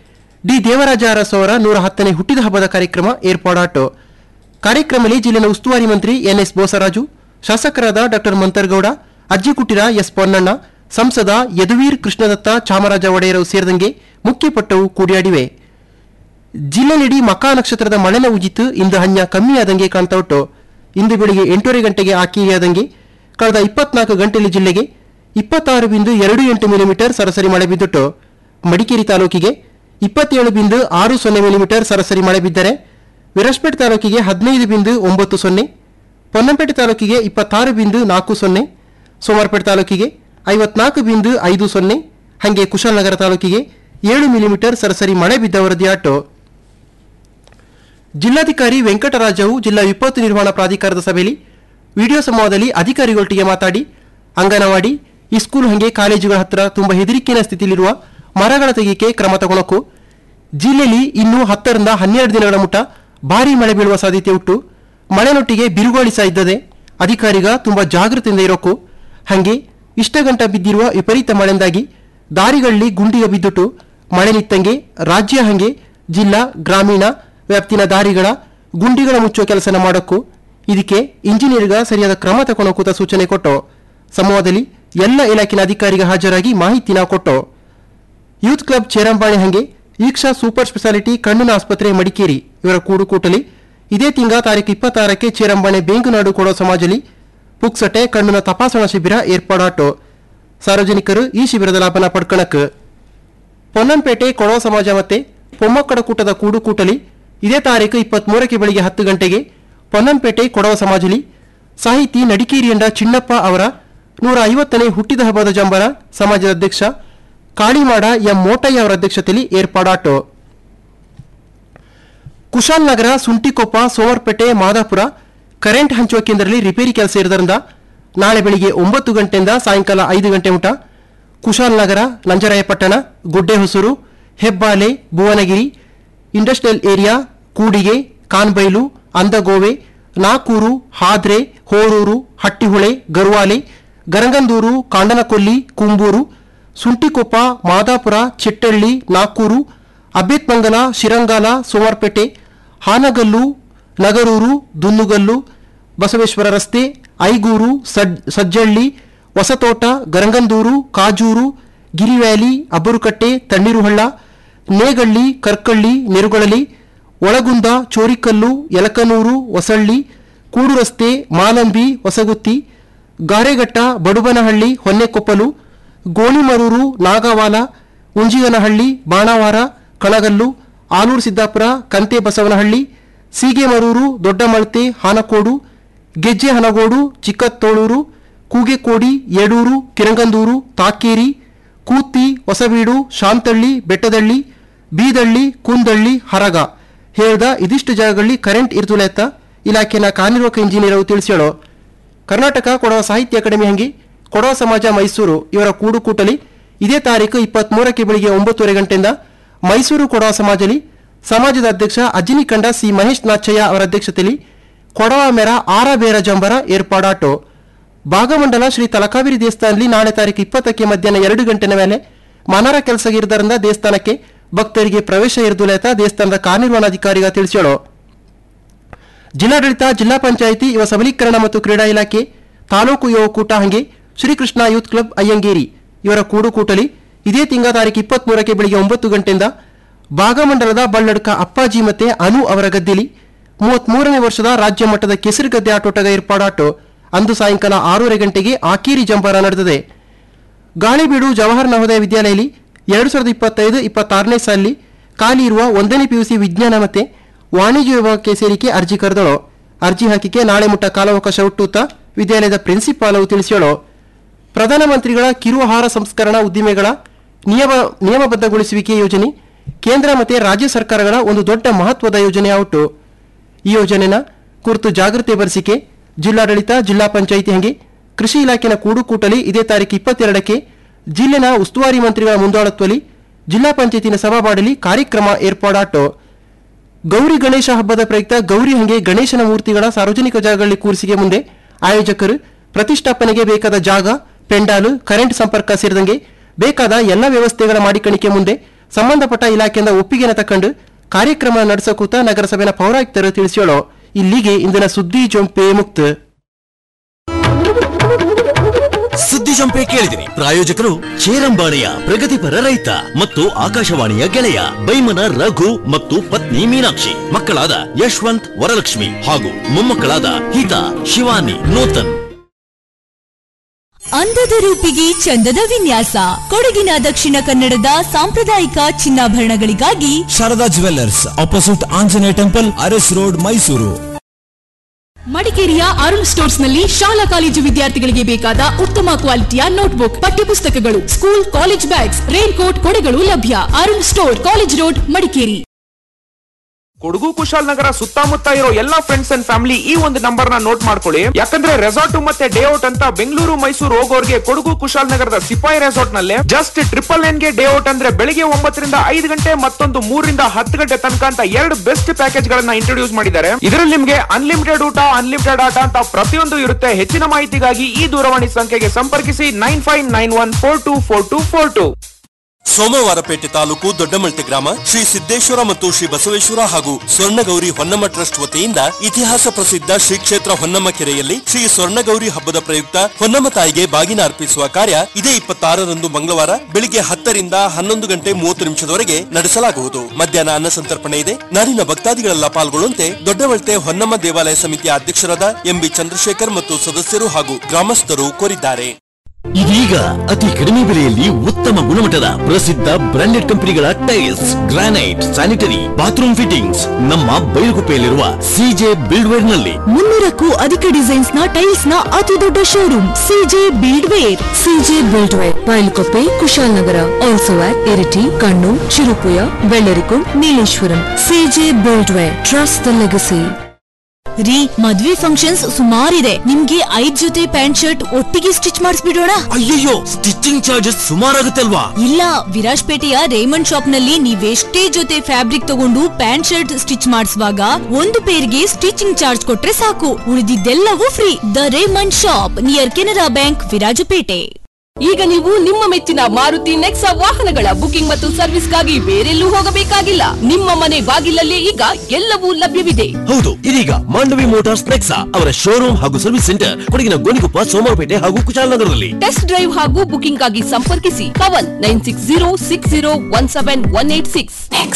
ಡಿ ದೇವರಾಜ ಅರಸು ಅವರ ನೂರ ಹತ್ತನೇ ಹುಟ್ಟಿದ ಹಬ್ಬದ ಕಾರ್ಯಕ್ರಮ ಏರ್ಪಾಡಾಟು ಕಾರ್ಯಕ್ರಮದಲ್ಲಿ ಜಿಲ್ಲೆನ ಉಸ್ತುವಾರಿ ಮಂತ್ರಿ ಎನ್ಎಸ್ ಬೋಸರಾಜು ಶಾಸಕರಾದ ಡಾಕ್ಟರ್ ಮಂತರ್ಗೌಡ ಅಜ್ಜಿಕುಟಿರ ಎಸ್ ಪೊನ್ನಣ್ಣ ಸಂಸದ ಯದುವೀರ್ ಕೃಷ್ಣದತ್ತ ಚಾಮರಾಜ ಒಡೆಯರು ಸೇರಿದಂಗೆ ಮುಖ್ಯಪಟ್ಟವು ಕೂಡಿಯಾಡಿವೆ ಜಿಲ್ಲೆನಿಡೀ ಮಕಾ ನಕ್ಷತ್ರದ ಮಳೆನ ಉಜಿತು ಇಂದು ಹಂಜ ಕಮ್ಮಿಯಾದಂಗೆ ಕಾಣ್ತಾ ಉಂಟು ಇಂದು ಬೆಳಿಗ್ಗೆ ಎಂಟೂವರೆ ಗಂಟೆಗೆ ಆಕಿಯಾದಂಗೆ ಕಳೆದ ಇಪ್ಪತ್ನಾಲ್ಕು ಗಂಟೆಯಲ್ಲಿ ಜಿಲ್ಲೆಗೆ ಇಪ್ಪತ್ತಾರು ಬಿಂದು ಎರಡು ಎಂಟು ಮಿಲಿಮೀಟರ್ ಸರಾಸರಿ ಮಳೆ ಬಿದ್ದುಟ್ಟು ಮಡಿಕೇರಿ ತಾಲೂಕಿಗೆ ಇಪ್ಪತ್ತೇಳು ಬಿಂದು ಆರು ಸೊನ್ನೆ ಮಿಲಿಮೀಟರ್ ಸರಾಸರಿ ಮಳೆ ಬಿದ್ದರೆ ವಿರಸ್ಪೇಟ್ ತಾಲೂಕಿಗೆ ಹದಿನೈದು ಬಿಂದು ಒಂಬತ್ತು ಸೊನ್ನೆ ಪೊನ್ನಂಪೇಟೆ ತಾಲೂಕಿಗೆ ಇಪ್ಪತ್ತಾರು ಬಿಂದು ನಾಲ್ಕು ಸೊನ್ನೆ ಸೋಮವಾರಪೇಟೆ ತಾಲೂಕಿಗೆ ಐವತ್ನಾಲ್ಕು ಬಿಂದು ಐದು ಸೊನ್ನೆ ಹಾಗೆ ಕುಶಾಲನಗರ ತಾಲೂಕಿಗೆ ಏಳು ಮಿಲಿಮೀಟರ್ ಸರಾಸರಿ ಮಳೆ ಬಿದ್ದ ವರದಿಯಾಟು ಜಿಲ್ಲಾಧಿಕಾರಿ ವೆಂಕಟರಾಜವು ಜಿಲ್ಲಾ ವಿಪತ್ತು ನಿರ್ವಹಣಾ ಪ್ರಾಧಿಕಾರದ ಸಭೆಯಲ್ಲಿ ವಿಡಿಯೋ ಸಂವಾದದಲ್ಲಿ ಅಧಿಕಾರಿಗಳೊಟ್ಟಿಗೆ ಮಾತಾಡಿ ಅಂಗನವಾಡಿ ಇಸ್ಕೂಲ್ ಹಂಗೆ ಕಾಲೇಜುಗಳ ಹತ್ರ ತುಂಬಾ ಹೆದರಿಕೆಯ ಸ್ಥಿತಿಯಲ್ಲಿರುವ ಮರಗಳ ತೆಗೆಯಕ್ಕೆ ಕ್ರಮ ತಗೊಳಕು ಜಿಲ್ಲೆಯಲ್ಲಿ ಇನ್ನೂ ಹತ್ತರಿಂದ ಹನ್ನೆರಡು ದಿನಗಳ ಮುಟ ಭಾರೀ ಮಳೆ ಬೀಳುವ ಸಾಧ್ಯತೆ ಉಂಟು ಮಳೆನೊಟ್ಟಿಗೆ ಬಿರುಗಾಳಿ ಸಹ ಇದ್ದದೆ ಅಧಿಕಾರಿಗ ತುಂಬಾ ಜಾಗೃತಿಯಿಂದ ಇರೋಕು ಹಂಗೆ ಇಷ್ಟ ಗಂಟ ಬಿದ್ದಿರುವ ವಿಪರೀತ ಮಳೆಯಿಂದಾಗಿ ದಾರಿಗಳಲ್ಲಿ ಗುಂಡಿಗ ಬಿದ್ದುಟ್ಟು ಮಳೆ ನಿತ್ತಂಗೆ ರಾಜ್ಯ ಹಂಗೆ ಜಿಲ್ಲಾ ಗ್ರಾಮೀಣ ವ್ಯಾಪ್ತಿನ ದಾರಿಗಳ ಗುಂಡಿಗಳ ಮುಚ್ಚುವ ಕೆಲಸನ ಮಾಡೋಕ್ಕೂ ಇದಕ್ಕೆ ಇಂಜಿನಿಯರ್ಗ ಸರಿಯಾದ ಕ್ರಮ ತಗೊಳಕೂತ ಸೂಚನೆ ಕೊಟ್ಟು ಸಂವಾದದಲ್ಲಿ ಎಲ್ಲ ಇಲಾಖೆನ ಅಧಿಕಾರಿಗ ಹಾಜರಾಗಿ ಮಾಹಿತಿನ ಕೊಟ್ಟು ಯೂತ್ ಕ್ಲಬ್ ಚೇರಂಬಾಣೆ ಹಂಗೆ ಈಕ್ಷಾ ಸೂಪರ್ ಸ್ಪೆಷಾಲಿಟಿ ಕಣ್ಣಿನ ಆಸ್ಪತ್ರೆ ಮಡಿಕೇರಿ ಇವರ ಕೂಡುಕೂಟಲಿ ಇದೇ ತಿಂಗಳ ತಾರೀಕು ಇಪ್ಪತ್ತಾರಕ್ಕೆ ಚೇರಂಬಾಣೆ ಬೇಂಗುನಾಡು ಕೊಡೋ ಸಮಾಜಲಿ ಪುಕ್ಸಟೆ ಕಣ್ಣಿನ ತಪಾಸಣಾ ಶಿಬಿರ ಏರ್ಪಾಡಾಟು ಸಾರ್ವಜನಿಕರು ಈ ಶಿಬಿರದ ಲಾಭನ ಪಡ್ಕಣಕ್ ಪೊನ್ನಂಪೇಟೆ ಕೊಡವ ಸಮಾಜ ಮತ್ತೆ ಪೊಮ್ಮಕ್ಕಡ ಕೂಟದ ಕೂಡುಕೂಟಲಿ ಇದೇ ತಾರೀಕು ಇಪ್ಪತ್ಮೂರಕ್ಕೆ ಬೆಳಿಗ್ಗೆ ಹತ್ತು ಗಂಟೆಗೆ ಪೊನ್ನಂಪೇಟೆ ಕೊಡವ ಸಮಾಜಲಿ ಸಾಹಿತಿ ನಡಿಕೇರಿಯಂಡ ಚಿನ್ನಪ್ಪ ಅವರ ನೂರ ಐವತ್ತನೇ ಹುಟ್ಟಿದ ಹಬ್ಬದ ಜಂಬರ ಸಮಾಜದ ಅಧ್ಯಕ್ಷ ಕಾಳಿಮಾಡ ಎಂ ಮೋಟಯ್ಯ ಅವರ ಅಧ್ಯಕ್ಷತೆಯಲ್ಲಿ ಏರ್ಪಾಡಾಟು ಕುಶಾಲ್ ನಗರ ಸುಂಟಿಕೊಪ್ಪ ಸೋಮರ್ಪೇಟೆ ಮಾದಾಪುರ ಕರೆಂಟ್ ಹಂಚುವ ಕೇಂದ್ರದಲ್ಲಿ ರಿಪೇರಿ ಕೆಲಸ ಇರೋದ್ರಿಂದ ನಾಳೆ ಬೆಳಿಗ್ಗೆ ಒಂಬತ್ತು ಗಂಟೆಯಿಂದ ಸಾಯಂಕಾಲ ಐದು ಗಂಟೆ ಮುಟ Kushalnagar Nanjarayapatna Guddehosur Hebbale Bhuvanagiri industrial area Kudige Kanbailu Andagove Nakur Hadre Horur Hattihole Garvale Garagandur Kandanakolli Kumbur Suntikoppa Madapura Chittalli Nakur Abbetmangala Sirangala Somwarpet Hanagallu Nagarur Dunnugallu Basaveshwara ರಸ್ತೆ ಐಗೂರು ಸಡ್ ಸಜ್ಜಳ್ಳಿ ಹೊಸತೋಟ ಗರಂಗಂದೂರು ಕಾಜೂರು ಗಿರಿವ್ಯಾಲಿ ಅಬ್ಬರುಕಟ್ಟೆ ತಣ್ಣೀರುಹಳ್ಳ ನೇಗಳ್ಳಿ ಕರ್ಕಳ್ಳಿ ನೆರುಗೊಳಲಿ ಒಳಗುಂದ ಚೋರಿಕಲ್ಲು ಯಲಕನೂರು ಹೊಸಳ್ಳಿ ಕೂಡು ರಸ್ತೆ ಮಾಲಂಬಿ ಹೊಸಗುತ್ತಿ ಗಾರೆಘಟ್ಟ ಬಡುಬನಹಳ್ಳಿ ಹೊನ್ನೆಕೊಪ್ಪಲು ಗೋಣಿಮರೂರು ನಾಗವಾಲ ಉಂಜಿಗನಹಳ್ಳಿ ಬಾಣಾವಾರ ಕಳಗಲ್ಲು ಆಲೂರು ಸಿದ್ದಾಪುರ ಕಂತೆ ಬಸವನಹಳ್ಳಿ ಸೀಗೆಮರೂರು ದೊಡ್ಡಮಳತೆ ಹಾನಕೋಡು ಗೆಜ್ಜೆ ಹನಗೋಡು ಚಿಕ್ಕತ್ತೋಳೂರು ಕೂಗೆಕೋಡಿ ಯಡೂರು ಕಿರಂಗಂದೂರು ತಾಕೇರಿ ಕೂತಿ ಹೊಸಬೀಡು ಶಾಂತಳ್ಳಿ ಬೆಟ್ಟದಳ್ಳಿ ಬೀದಳ್ಳಿ ಕುಂದಳ್ಳಿ ಹರಗ ಹೇಳ್ದ ಇದಿಷ್ಟು ಜಾಗಗಳಲ್ಲಿ ಕರೆಂಟ್ ಇರ್ತುಲೆತ್ತ ಇಲಾಖೆನ ಕಾರ್ಯನಿರ್ವಾಹಕ ಇಂಜಿನಿಯರ್ ಅವರು ತಿಳಿಸ್ಯಾಳು ಕರ್ನಾಟಕ ಕೊಡವ ಸಾಹಿತ್ಯ ಅಕಾಡೆಮಿ ಹಂಗಿ ಕೊಡವ ಸಮಾಜ ಮೈಸೂರು ಇವರ ಕೂಡುಕೂಟಲಿ ಇದೇ ತಾರೀಕು ಇಪ್ಪತ್ಮೂರಕ್ಕೆ ಬೆಳಿಗ್ಗೆ ಒಂಬತ್ತುವರೆ ಗಂಟೆಯಿಂದ ಮೈಸೂರು ಕೊಡವ ಸಮಾಜಲಿ ಸಮಾಜದ ಅಧ್ಯಕ್ಷ ಅಜಿನಿಕಂಡ ಸಿ ಮಹೇಶ್ ನಾಚಯ್ಯ ಅವರ ಅಧ್ಯಕ್ಷತೆಯಲ್ಲಿ ಕೊಡವ ಮೇರ ಆರ ಬೇರ ಜಂಬರ ಏರ್ಪಾಡಾಟು ಭಾಗಮಂಡಲ ಶ್ರೀ ತಲಕಾವೇರಿ ದೇವಸ್ಥಾನದಲ್ಲಿ ನಾಳೆ ತಾರೀಕು ಇಪ್ಪತ್ತಕ್ಕೆ ಮಧ್ಯಾಹ್ನ ಎರಡು ಗಂಟೆನ ಮೇಲೆ ಮನರ ಕೆಲಸ ಇರದರಿಂದ ದೇವಸ್ಥಾನಕ್ಕೆ ಭಕ್ತರಿಗೆ ಪ್ರವೇಶ ಇರದುಲೇತ ದೇವಸ್ಥಾನದ ಕಾರ್ಯನಿರ್ವಹಣಾಧಿಕಾರಿಗ ತಿಳಿಸ್ಯಾಳು ಜಿಲ್ಲಾಡಳಿತ ಜಿಲ್ಲಾ ಪಂಚಾಯಿತಿ ಯುವ ಸಬಲೀಕರಣ ಮತ್ತು ಕ್ರೀಡಾ ಇಲಾಖೆ ತಾಲೂಕು ಯುವ ಕೂಟ ಹಂಗೆ ಶ್ರೀಕೃಷ್ಣ ಯೂತ್ ಕ್ಲಬ್ ಅಯ್ಯಂಗೇರಿ ಇವರ ಕೂಡುಕೂಟಲಿ ಇದೇ ತಿಂಗಳ ತಾರೀಕು ಇಪ್ಪತ್ಮೂರಕ್ಕೆ ಬೆಳಿಗ್ಗೆ ಒಂಬತ್ತು ಗಂಟೆಯಿಂದ ಭಾಗಮಂಡಲದ ಬಳ್ಳಡ್ಕ ಅಪ್ಪಾಜಿ ಮತ್ತೆ ಅನು ಅವರ ಗದ್ದೆಲಿ ಮೂವತ್ಮೂರನೇ ವರ್ಷದ ರಾಜ್ಯ ಮಟ್ಟದ ಕೆಸರು ಗದ್ದೆ ಆಟೋಟಗ ಏರ್ಪಾಡಾಟು ಅಂದು ಸಾಯಂಕಾಲ ಆರೂವರೆ ಗಂಟೆಗೆ ಆಕೇರಿ ಜಂಬಾರ ನಡೆದಿದೆ ಗಾಳಿಬೀಡು ಜವಾಹರ್ ನವೋದಯ ವಿದ್ಯಾಲಯದಲ್ಲಿ ಎರಡು ಸಾವಿರದ ಇಪ್ಪತ್ತೈದು ಇಪ್ಪತ್ತಾರನೇ ಸಾಲಿ ಖಾಲಿ ಇರುವ ಒಂದನೇ ಪಿಯುಸಿ ವಿಜ್ಞಾನ ಮತ್ತೆ ವಾಣಿಜ್ಯ ವಿಭಾಗಕ್ಕೆ ಸೇರಿಕೆ ಅರ್ಜಿ ಕರೆದಳು ಅರ್ಜಿ ಹಾಕಿಕೆ ನಾಳೆ ಮುಟ್ಟ ಕಾಲಾವಕಾಶ ಹುಟ್ಟುತ್ತಾ ವಿದ್ಯಾಲಯದ ಪ್ರಿನ್ಸಿಪಾಲ್ ತಿಳಿಸ್ಯಾಳು ಪ್ರಧಾನಮಂತ್ರಿಗಳ ಕಿರು ಆಹಾರ ಸಂಸ್ಕರಣಾ ಉದ್ದಿಮೆಗಳ ನಿಯಮ ನಿಯಮಬದ್ಧಗೊಳಿಸುವಿಕೆ ಯೋಜನೆ ಕೇಂದ್ರ ಮತ್ತು ರಾಜ್ಯ ಸರ್ಕಾರಗಳ ಒಂದು ದೊಡ್ಡ ಮಹತ್ವದ ಯೋಜನೆ ಔಟು ಈ ಯೋಜನೆನ ಕುರಿತು ಜಾಗೃತಿ ಬರೆಸಿಕೆ ಜಿಲ್ಲಾಡಳಿತ ಜಿಲ್ಲಾ ಪಂಚಾಯಿತಿ ಹಂಗೆ ಕೃಷಿ ಇಲಾಖೆನ ಕೂಡುಕೂಟಲಿ ಇದೇ ತಾರೀಕು ಇಪ್ಪತ್ತೆರಡಕ್ಕೆ ಜಿಲ್ಲೆನ ಉಸ್ತುವಾರಿ ಮಂತ್ರಿಗಳ ಮುಂದಾಳತ್ವದಲ್ಲಿ ಜಿಲ್ಲಾ ಪಂಚಾಯತಿನ ಸಭಾಬಾಡಲಿ ಕಾರ್ಯಕ್ರಮ ಏರ್ಪಾಡಾಟು ಗೌರಿ ಗಣೇಶ ಹಬ್ಬದ ಪ್ರಯುಕ್ತ ಗೌರಿ ಹಂಗೆ ಗಣೇಶನ ಮೂರ್ತಿಗಳ ಸಾರ್ವಜನಿಕ ಜಾಗಗಳಲ್ಲಿ ಕೂರಿಸಿಗೆ ಮುಂದೆ ಆಯೋಜಕರು ಪ್ರತಿಷ್ಠಾಪನೆಗೆ ಬೇಕಾದ ಜಾಗ ಪೆಂಡಾಲು ಕರೆಂಟ್ ಸಂಪರ್ಕ ಸೇರಿದಂಗೆ ಬೇಕಾದ ಎಲ್ಲ ವ್ಯವಸ್ಥೆಗಳ ಮಾಡಿಕಣಿಕೆ ಮುಂದೆ ಸಂಬಂಧಪಟ್ಟ ಇಲಾಖೆಯಿಂದ ಒಪ್ಪಿಗೆನ ತಕೊಂಡು ಕಾರ್ಯಕ್ರಮ ನಡೆಸಕೂತ ನಗರಸಭೆಯ ಪೌರಾಯುಕ್ತರು ತಿಳಿಸ್ಯಾಳೋ ಇಲ್ಲಿಗೆ ಇಂದಿನ ಸುದ್ದಿ ಜೊಂಪೆ ಮುಕ್ತ ಸುದ್ದಿ ಜಂಪೆ ಕೇಳಿದಿರಿ ಪ್ರಾಯೋಜಕರು ಚೇರಂಬಾಣಿಯ ಪ್ರಗತಿಪರ ರೈತ ಮತ್ತು ಆಕಾಶವಾಣಿಯ ಗೆಳೆಯ ಬೈಮನ ರಘು ಮತ್ತು ಪತ್ನಿ ಮೀನಾಕ್ಷಿ ಮಕ್ಕಳಾದ ಯಶವಂತ್ ವರಲಕ್ಷ್ಮಿ ಹಾಗೂ ಮೊಮ್ಮಕ್ಕಳಾದ ಹಿತಾ ಶಿವಾನಿ ನೂತನ್ ಅಂದದ ರೂಪಿಗೆ ಚಂದದ ವಿನ್ಯಾಸ ಕೊಡಗಿನ ದಕ್ಷಿಣ ಕನ್ನಡದ ಸಾಂಪ್ರದಾಯಿಕ ಚಿನ್ನಾಭರಣಗಳಿಗಾಗಿ Sharada jewellers opposite Anjaneya temple Aras road Mysuru ಮಡಿಕೇರಿಯ ಅರುಣ್ ಸ್ಟೋರ್ಸ್ ನಲ್ಲಿ ಶಾಲಾ ಕಾಲೇಜು ವಿದ್ಯಾರ್ಥಿಗಳಿಗೆ ಬೇಕಾದ ಉತ್ತಮ ಕ್ವಾಲಿಟಿಯ ನೋಟ್ಬುಕ್ ಪಠ್ಯಪುಸ್ತಕಗಳು school college bags raincoat ಕೊಡೆಗಳು ಲಭ್ಯ Arun store college road Madikeri Kodagu Kushalnagar ಸುತ್ತಮುತ್ತ ಇರೋ ಎಲ್ಲಾ ಫ್ರೆಂಡ್ಸ್ ಅಂಡ್ ಫ್ಯಾಮಿಲಿ ಈ ಒಂದು ನಂಬರ್ ನ ನೋಟ್ ಮಾಡ್ಕೊಳ್ಳಿ ಯಾಕಂದ್ರೆ ರೆಸಾರ್ಟ್ ಮತ್ತೆ ಡೇ ಔಟ್ ಅಂತ ಬೆಂಗಳೂರು ಮೈಸೂರು ಹೋಗೋರ್ಗೆ ಕೊಡಗು ಕುಶಾಲನಗರದ ಸಿಪಾಯಿ ರೆಸಾರ್ಟ್ ನಲ್ಲಿ ಜಸ್ಟ್ ಟ್ರಿಪಲ್ ಎನ್ ಗೆ ಡೇ ಔಟ್ ಅಂದ್ರೆ ಬೆಳಿಗ್ಗೆ ಒಂಬತ್ತರಿಂದ ಐದು ಗಂಟೆ ಮತ್ತೊಂದು ಮೂರರಿಂದ ಹತ್ತು ಗಂಟೆ ತನಕ ಅಂತ ಎರಡು ಬೆಸ್ಟ್ ಪ್ಯಾಕೇಜ್ ಗಳನ್ನ ಇಂಟ್ರೊಡ್ಯೂಸ್ ಮಾಡಿದ್ದಾರೆ ಇದರಲ್ಲಿ ನಿಮ್ಗೆ ಅನ್ಲಿಮಿಟೆಡ್ ಊಟ ಅನ್ಲಿಮಿಟೆಡ್ ಆಟ ಅಂತ ಪ್ರತಿಯೊಂದು ಇರುತ್ತೆ ಹೆಚ್ಚಿನ ಮಾಹಿತಿಗಾಗಿ ಈ ದೂರವಾಣಿ ಸಂಖ್ಯೆಗೆ ಸಂಪರ್ಕಿಸಿ nine five nine one four two four two four two Somwarpet taluk Doddamalte ಗ್ರಾಮ ಶ್ರೀ ಸಿದ್ದೇಶ್ವರ ಮತ್ತು ಶ್ರೀ ಬಸವೇಶ್ವರ ಹಾಗೂ ಸ್ವರ್ಣಗೌರಿ ಹೊನ್ನಮ್ಮ ಟ್ರಸ್ಟ್ ವತಿಯಿಂದ ಇತಿಹಾಸ ಪ್ರಸಿದ್ಧ ಶ್ರೀ ಕ್ಷೇತ್ರ ಹೊನ್ನಮ್ಮ ಕೆರೆಯಲ್ಲಿ ಶ್ರೀ ಸ್ವರ್ಣಗೌರಿ ಹಬ್ಬದ ಪ್ರಯುಕ್ತ ಹೊನ್ನಮ್ಮ ತಾಯಿಗೆ ಬಾಗಿನ ಅರ್ಪಿಸುವ ಕಾರ್ಯ ಇದೇ ಇಪ್ಪತ್ತಾರರಂದು ಮಂಗಳವಾರ ಬೆಳಿಗ್ಗೆ ಹತ್ತರಿಂದ ಹನ್ನೊಂದು ಗಂಟೆ ಮೂವತ್ತು ನಿಮಿಷದವರೆಗೆ ನಡೆಸಲಾಗುವುದು ಮಧ್ಯಾಹ್ನ ಅನ್ನ ಸಂತರ್ಪಣೆ ಇದೆ ನಾಡಿನ ಭಕ್ತಾದಿಗಳೆಲ್ಲ ಪಾಲ್ಗೊಳ್ಳುವಂತೆ ದೊಡ್ಡಮಲ್ಟೆ ಹೊನ್ನಮ್ಮ ದೇವಾಲಯ ಸಮಿತಿಯ ಅಧ್ಯಕ್ಷರಾದ ಎಂಬಿ ಚಂದ್ರಶೇಖರ್ ಮತ್ತು ಸದಸ್ಯರು ಹಾಗೂ ಗ್ರಾಮಸ್ಥರು ಕೋರಿದ್ದಾರೆ ಇದೀಗ ಅತಿ ಕಡಿಮೆ ಬೆಲೆಯಲ್ಲಿ ಉತ್ತಮ ಗುಣಮಟ್ಟದ ಪ್ರಸಿದ್ಧ ಬ್ರಾಂಡೆಡ್ ಕಂಪನಿಗಳ tiles granite sanitary bathroom fittings ನಮ್ಮ ಬೈಲುಗುಪ್ಪೆಯಲ್ಲಿರುವ ಸಿಜೆ ಬಿಲ್ಡ್ವೇರ್ ನಲ್ಲಿ ಮುನ್ನೂರಕ್ಕೂ ಅಧಿಕ ಡಿಸೈನ್ಸ್ ನ ಟೈಲ್ಸ್ ನ ಅತಿ ದೊಡ್ಡ showroom C J buildware C J buildware Bylakuppe Kushalnagar also at Iritty Kannur Cherupuzha Vellarikund Nileshwaram C J buildware trust the legacy ರೀ ಮದ್ವೆ ಫಂಕ್ಷನ್ಸ್ ಸುಮಾರಿದೆ ನಿಮ್ಗೆ ಐದ್ ಜೊತೆ ಪ್ಯಾಂಟ್ ಶರ್ಟ್ ಒಟ್ಟಿಗೆ ಸ್ಟಿಚ್ ಮಾಡಿಸ್ಬಿಡೋಣ ಅಯ್ಯಯ್ಯೋ ಸ್ಟಿಚಿಂಗ್ ಚಾರ್ಜಸ್ ಸುಮಾರಾಗುತ್ತಲ್ವಾ ಇಲ್ಲ ವಿರಾಜ್ಪೇಟೆಯ ರೇಮಂಡ್ ಶಾಪ್ ನಲ್ಲಿ ನೀವೆಷ್ಟೇ ಜೊತೆ ಫ್ಯಾಬ್ರಿಕ್ ತಗೊಂಡು ಪ್ಯಾಂಟ್ ಶರ್ಟ್ ಸ್ಟಿಚ್ ಮಾಡಿಸುವಾಗ ಒಂದು ಪೇರ್ಗೆ ಸ್ಟಿಚಿಂಗ್ ಚಾರ್ಜ್ ಕೊಟ್ರೆ ಸಾಕು ಉಳಿದಿದ್ದೆಲ್ಲವೂ free the Raymond shop near Canara bank Virajpet ಈಗ ನೀವು ನಿಮ್ಮ ಮೆಚ್ಚಿನ ಮಾರುತಿ ನೆಕ್ಸಾ ವಾಹನಗಳ ಬುಕಿಂಗ್ ಮತ್ತು ಸರ್ವಿಸ್ಗಾಗಿ ಬೇರೆಲ್ಲೂ ಹೋಗಬೇಕಾಗಿಲ್ಲ ನಿಮ್ಮ ಮನೆ ಬಾಗಿಲಲ್ಲೇ ಈಗ ಎಲ್ಲವೂ ಲಭ್ಯವಿದೆ ಹೌದು ಇದೀಗ ಮಾಂಡವಿ ಮೋಟಾರ್ಸ್ ನೆಕ್ಸಾ ಅವರ ಶೋರೂಮ್ ಹಾಗೂ ಸರ್ವಿಸ್ ಸೆಂಟರ್ ಕೊಡಗಿನ ಗೋಣಿಕೊಪ್ಪ ಸೋಮವಾರಪೇಟೆ ಹಾಗೂ ಕುಶಾಲನಗರದಲ್ಲಿ ಟೆಸ್ಟ್ ಡ್ರೈವ್ ಹಾಗೂ ಬುಕಿಂಗ್ ಆಗಿ ಸಂಪರ್ಕಿಸಿ Kavan nine six zero six zero one seven one eight six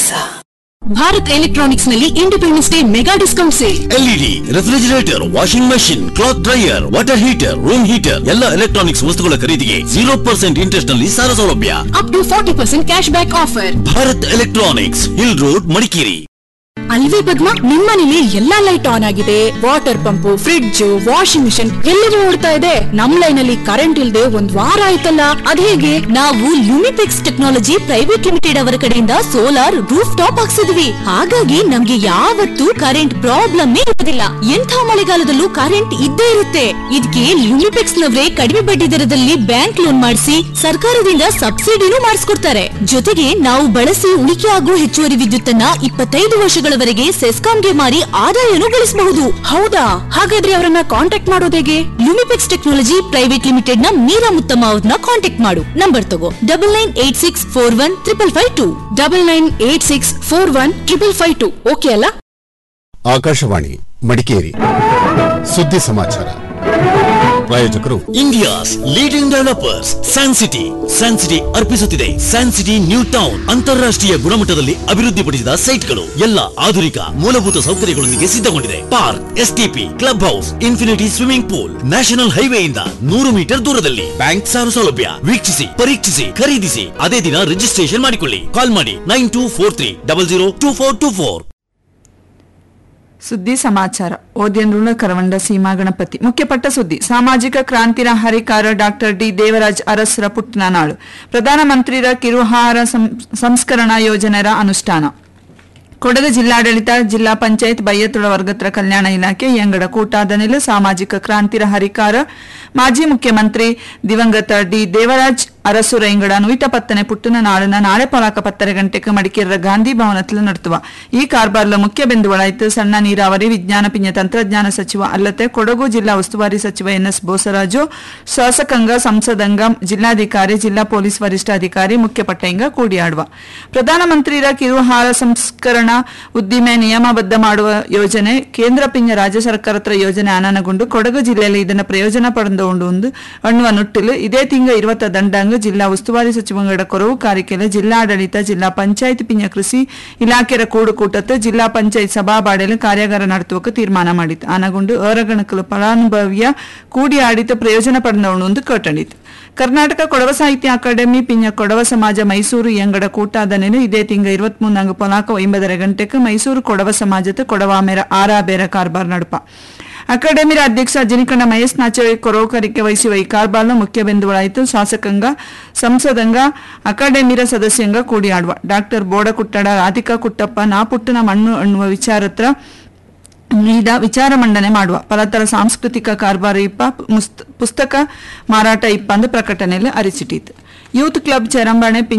Bharat electronics ನಲ್ಲಿ independence day mega discount sale LED refrigerator washing machine cloth dryer water heater room heater ಎಲ್ಲ electronics ವಸ್ತುಗಳ ಖರೀದಿಗೆ ಜೀರೋ ಪರ್ಸೆಂಟ್ ಇಂಟ್ರೆಸ್ಟ್ ನಲ್ಲಿ ಸಾಲ ಸೌಲಭ್ಯ up to forty percent cashback offer Bharat electronics hill road Madikeri ಅಲ್ವೇ ಪದ್ಮ ನಿಮ್ಮನೇಲಿ ಎಲ್ಲಾ ಲೈಟ್ ಆನ್ ಆಗಿದೆ water pump fridge washing machine ಎಲ್ಲವೂ ಓಡ್ತಾ ಇದೆ ನಮ್ ಲೈನ್ ಅಲ್ಲಿ ಕರೆಂಟ್ ಇಲ್ದೆ ಒಂದ್ ವಾರ ಆಯ್ತಲ್ಲ ಅದೇಗೆ ನಾವು ಲುಮಿಪೆಕ್ಸ್ ಟೆಕ್ನಾಲಜಿ ಪ್ರೈವೇಟ್ ಲಿಮಿಟೆಡ್ ಅವರ ಕಡೆಯಿಂದ ಸೋಲಾರ್ ರೂಫ್ ಟಾಪ್ ಹಾಕ್ಸಿದ್ವಿ ಹಾಗಾಗಿ ನಮ್ಗೆ ಯಾವತ್ತೂ ಕರೆಂಟ್ ಪ್ರಾಬ್ಲಮ್ ಇರೋದಿಲ್ಲ ಎಂಥ ಮಳೆಗಾಲದಲ್ಲೂ ಕರೆಂಟ್ ಇದ್ದೇ ಇರುತ್ತೆ ಇದಕ್ಕೆ ಲುಮಿಪೆಕ್ಸ್ ನವರೇ ಕಡಿಮೆ ಬಡ್ಡಿ ದರದಲ್ಲಿ ಬ್ಯಾಂಕ್ ಲೋನ್ ಮಾಡಿಸಿ ಸರ್ಕಾರದಿಂದ ಸಬ್ಸಿಡಿನೂ ಮಾಡಿಸ್ಕೊಡ್ತಾರೆ ಜೊತೆಗೆ ನಾವು ಬಳಸಿ ಉಳಿಕೆ ಆಗುವ ಹೆಚ್ಚುವರಿ ವಿದ್ಯುತ್ತನ್ನ ಇಪ್ಪತ್ತೈದು ವರ್ಷಗಳವರೆಗೆ ಸೆಸ್ಕಾಂಗೆ ಮಾರಿ ಆದಾಯನೂ ಗಳಿಸಬಹುದು ಹೌದಾ ಹಾಗಾದ್ರೆ ಅವರನ್ನ ಕಾಂಟ್ಯಾಕ್ಟ್ ಮಾಡೋದು ಹೇಗೆ ಲುಮಿಪೆಕ್ಸ್ ಟೆಕ್ನಾಲಜಿ ಪ್ರೈವೇಟ್ ಲಿಮಿಟೆಡ್ ನ ಮೀರಾ ಮುತ್ತಮ್ಮ ಅವ್ರನ್ನ ಕಾಂಟ್ಯಾಕ್ಟ್ ಮಾಡು ನಂಬರ್ ತಗೋ double nine eight six four one triple five two double nine eight six four one triple five two okay ಅಲ್ಲ ಆಕಾಶವಾಣಿ ಮಡಿಕೇರಿ ಸುದ್ದಿ ಸಮಾಚಾರ ಪ್ರಾಯೋಜಕರು India's leading developers San City San City ಅರ್ಪಿಸುತ್ತಿದೆ San City New Town ಅಂತಾರಾಷ್ಟ್ರೀಯ ಗುಣಮಟ್ಟದಲ್ಲಿ ಅಭಿವೃದ್ಧಿಪಡಿಸಿದ ಸೈಟ್ಗಳು ಎಲ್ಲ ಆಧುನಿಕ ಮೂಲಭೂತ ಸೌಕರ್ಯಗಳೊಂದಿಗೆ ಸಿದ್ಧಗೊಂಡಿದೆ park STP clubhouse infinity swimming pool national ಹೈವೇಯಿಂದ ನೂರು ಮೀಟರ್ ದೂರದಲ್ಲಿ ಬ್ಯಾಂಕ್ ಸಾಲ ಸೌಲಭ್ಯ ವೀಕ್ಷಿಸಿ ಪರೀಕ್ಷಿಸಿ ಖರೀದಿಸಿ ಅದೇ ದಿನ ರಿಜಿಸ್ಟ್ರೇಷನ್ ಮಾಡಿಕೊಳ್ಳಿ ಕಾಲ್ ಮಾಡಿ nine two four three double zero two four two four ಸುದ್ದಿ ಸಮಾಚಾರ ಓದ್ಯಂದ್ರುಳ ಕರವಂಡ ಸೀಮಾ ಗಣಪತಿ ಮುಖ್ಯಪಟ್ಟ ಸುದ್ದಿ ಸಾಮಾಜಿಕ ಕ್ರಾಂತಿನ ಹರಿಕಾರ ಡಾಕ್ಟರ್ ಡಿ ದೇವರಾಜ್ ಅರಸರ ಪುಟ್ಟಿನ ನಾಳು ಪ್ರಧಾನಮಂತ್ರಿರ ಕಿರುಹಾರ ಸಂ- ಸಂಸ್ಕರಣಾ ಯೋಜನೆರ ಅನುಷ್ಠಾನ ಕೊಡಗು ಜಿಲ್ಲಾಡಳಿತ ಜಿಲ್ಲಾ ಪಂಚಾಯತ್ ಬಯ್ಯತುಳ ವರ್ಗತ್ರ ಕಲ್ಯಾಣ ಇಲಾಖೆ ಎಂಗಡ ಕೂಟಾದನಿಲು ಸಾಮಾಜಿಕ ಕ್ರಾಂತಿರ ಹರಿಕಾರ ಮಾಜಿ ಮುಖ್ಯಮಂತ್ರಿ ದಿವಂಗತ ಡಿ ದೇವರಾಜ್ ಅರಸು ರೈಂಗಡ ನೂಯಿತ ಪತ್ತನೆ ಪುಟ್ಟನ ನಾಳನ ನಾಳೆ ಪೊಲಾಕ ಪತ್ತರೆ ಗಂಟೆಗೆ ಮಡಿಕೇರಿಯ ಗಾಂಧಿ ಭವನത്തിൽ നടത്തുವ ಈ ಕಾರ್ಬಾರ್ಲ ಮುಖ್ಯ ಬಿಂದುಗಳಾಯಿತು ಸಣ್ಣ ನೀರಾವರಿ ವಿಜ್ಞಾನ ಪಿಂಜ ತಂತ್ರಜ್ಞಾನ ಸಚಿವ ಅಲ್ಲದೆ ಕೊಡಗು ಜಿಲ್ಲಾ ಉಸ್ತುವಾರಿ ಸಚಿವ ಎನ್ಎಸ್ ಬೋಸರಾಜು ಶಾಸಕಾಂಗ ಸಂಸದಂಗ ಜಿಲ್ಲಾಧಿಕಾರಿ ಜಿಲ್ಲಾ ಪೊಲೀಸ್ ವರಿಷ್ಠಾಧಿಕಾರಿ ಮುಖ್ಯ ಪಟ್ಟೆಂಗ ಕೂಡಿಯಾಡುವ ಪ್ರಧಾನಮಂತ್ರಿರ ಕಿರುಹಾರ ಸಂಸ್ಕರಣಾ ಉದ್ದಿಮೆ ನಿಯಮಬದ್ಧ ಮಾಡುವ ಯೋಜನೆ ಕೇಂದ್ರ ಪಿಂಜ ರಾಜ್ಯ ಸರ್ಕಾರತ್ರ ಯೋಜನೆ ಆನನಗೊಂಡು ಕೊಡಗು ಜಿಲ್ಲೆಯಲ್ಲಿ ಇದನ್ನ ಪ್ರಯೋಜನ ಪಡೆದುಕೊಂಡು ಒಂದು ಅನ್ನುವ ನುಟ್ಟಿಲು ಇದೇ ತಿಂಗ ಇರುವತ್ತ ದಂಡಾಂಗ ಜಿಲ್ಲಾ ಉಸ್ತುವಾರಿ ಸಚಿವಂಗಡ ಕೊರವು ಕಾರಿಕೆಲೆ ಜಿಲ್ಲಾಡಳಿತ ಜಿಲ್ಲಾ ಪಂಚಾಯತ್ ಪಿಂಜ ಕೃಷಿ ಇಲಾಖೆಯ ಕೂಡು ಕೂಟತ್ತು ಜಿಲ್ಲಾ ಪಂಚಾಯತ್ ಸಭಾಬಾಡೆಲು ಕಾರ್ಯಾಗಾರ ನಡೆಸುವಕ್ಕೆ ತೀರ್ಮಾನ ಮಾಡಿತು ಆನಗೊಂಡು ಏರಗಣಕಲು ಫಲಾನುಭವಿಯ ಕೂಡಿ ಆಡಿತ ಪ್ರಯೋಜನ ಪಡೆದವನು ಒಂದು ಕಟ್ಟಣಿತು ಕರ್ನಾಟಕ ಕೊಡವ ಸಾಹಿತ್ಯ ಅಕಾಡೆಮಿ ಪಿಂಜ ಕೊಡವ ಸಮಾಜ ಮೈಸೂರು ಎಂಗಡ ಕೂಟಾದನೆಲು ಇದೇ ತಿಂಗ ಇರುವತ್ ಮೂರ್ನಾಂಗ ಪೊಲಾಕ ಒಂಬದರ ಗಂಟೆಗೆ ಮೈಸೂರು ಕೊಡವ ಸಮಾಜದ ಕೊಡವಾಮೆರ ಆರಾಬೇರ ಕಾರ್ಬಾರ್ ನಡುಪ ಅಕಾಡೆಮಿರ ಅಧ್ಯಕ್ಷ ಜಿನಿಕಂಡ ಮಹೇಶ್ ನಾಚೆ ಕೊರೋಕರಿಕೆ ವಹಿಸುವ ಈ ಕಾರ್ಬಾರ್ನ ಮುಖ್ಯ ಬಿಂದುಗಳಾಯಿತು ಶಾಸಕಾಂಗ ಸಂಸದಂಗ ಅಕಾಡೆಮಿರ ಸದಸ್ಯಂಗ ಕೂಡಿಯಾಡುವ ಡಾಕ್ಟರ್ ಬೋಡಕುಟ್ಟಡ ರಾಧಿಕಾ ಕುಟ್ಟಪ್ಪ ನಾ ಪುಟ್ಟನ ಮಣ್ಣು ಅನ್ನುವ ವಿಚಾರತ್ರ ನೀಡ ವಿಚಾರ ಮಂಡನೆ ಮಾಡುವ ಪಲತರ ಸಾಂಸ್ಕೃತಿಕ ಕಾರ್ಬಾರ ಇಪ್ಪ ಮುಸ್ತ- ಪುಸ್ತಕ ಮಾರಾಟ ಇಪ್ಪ ಅಂದು ಪ್ರಕಟಣೆಯಲ್ಲಿ ಅರಿಸಿಟ್ಟಿತು ಯೂತ್ ಕ್ಲಬ್ ಚೆರಂಬಾಣೆ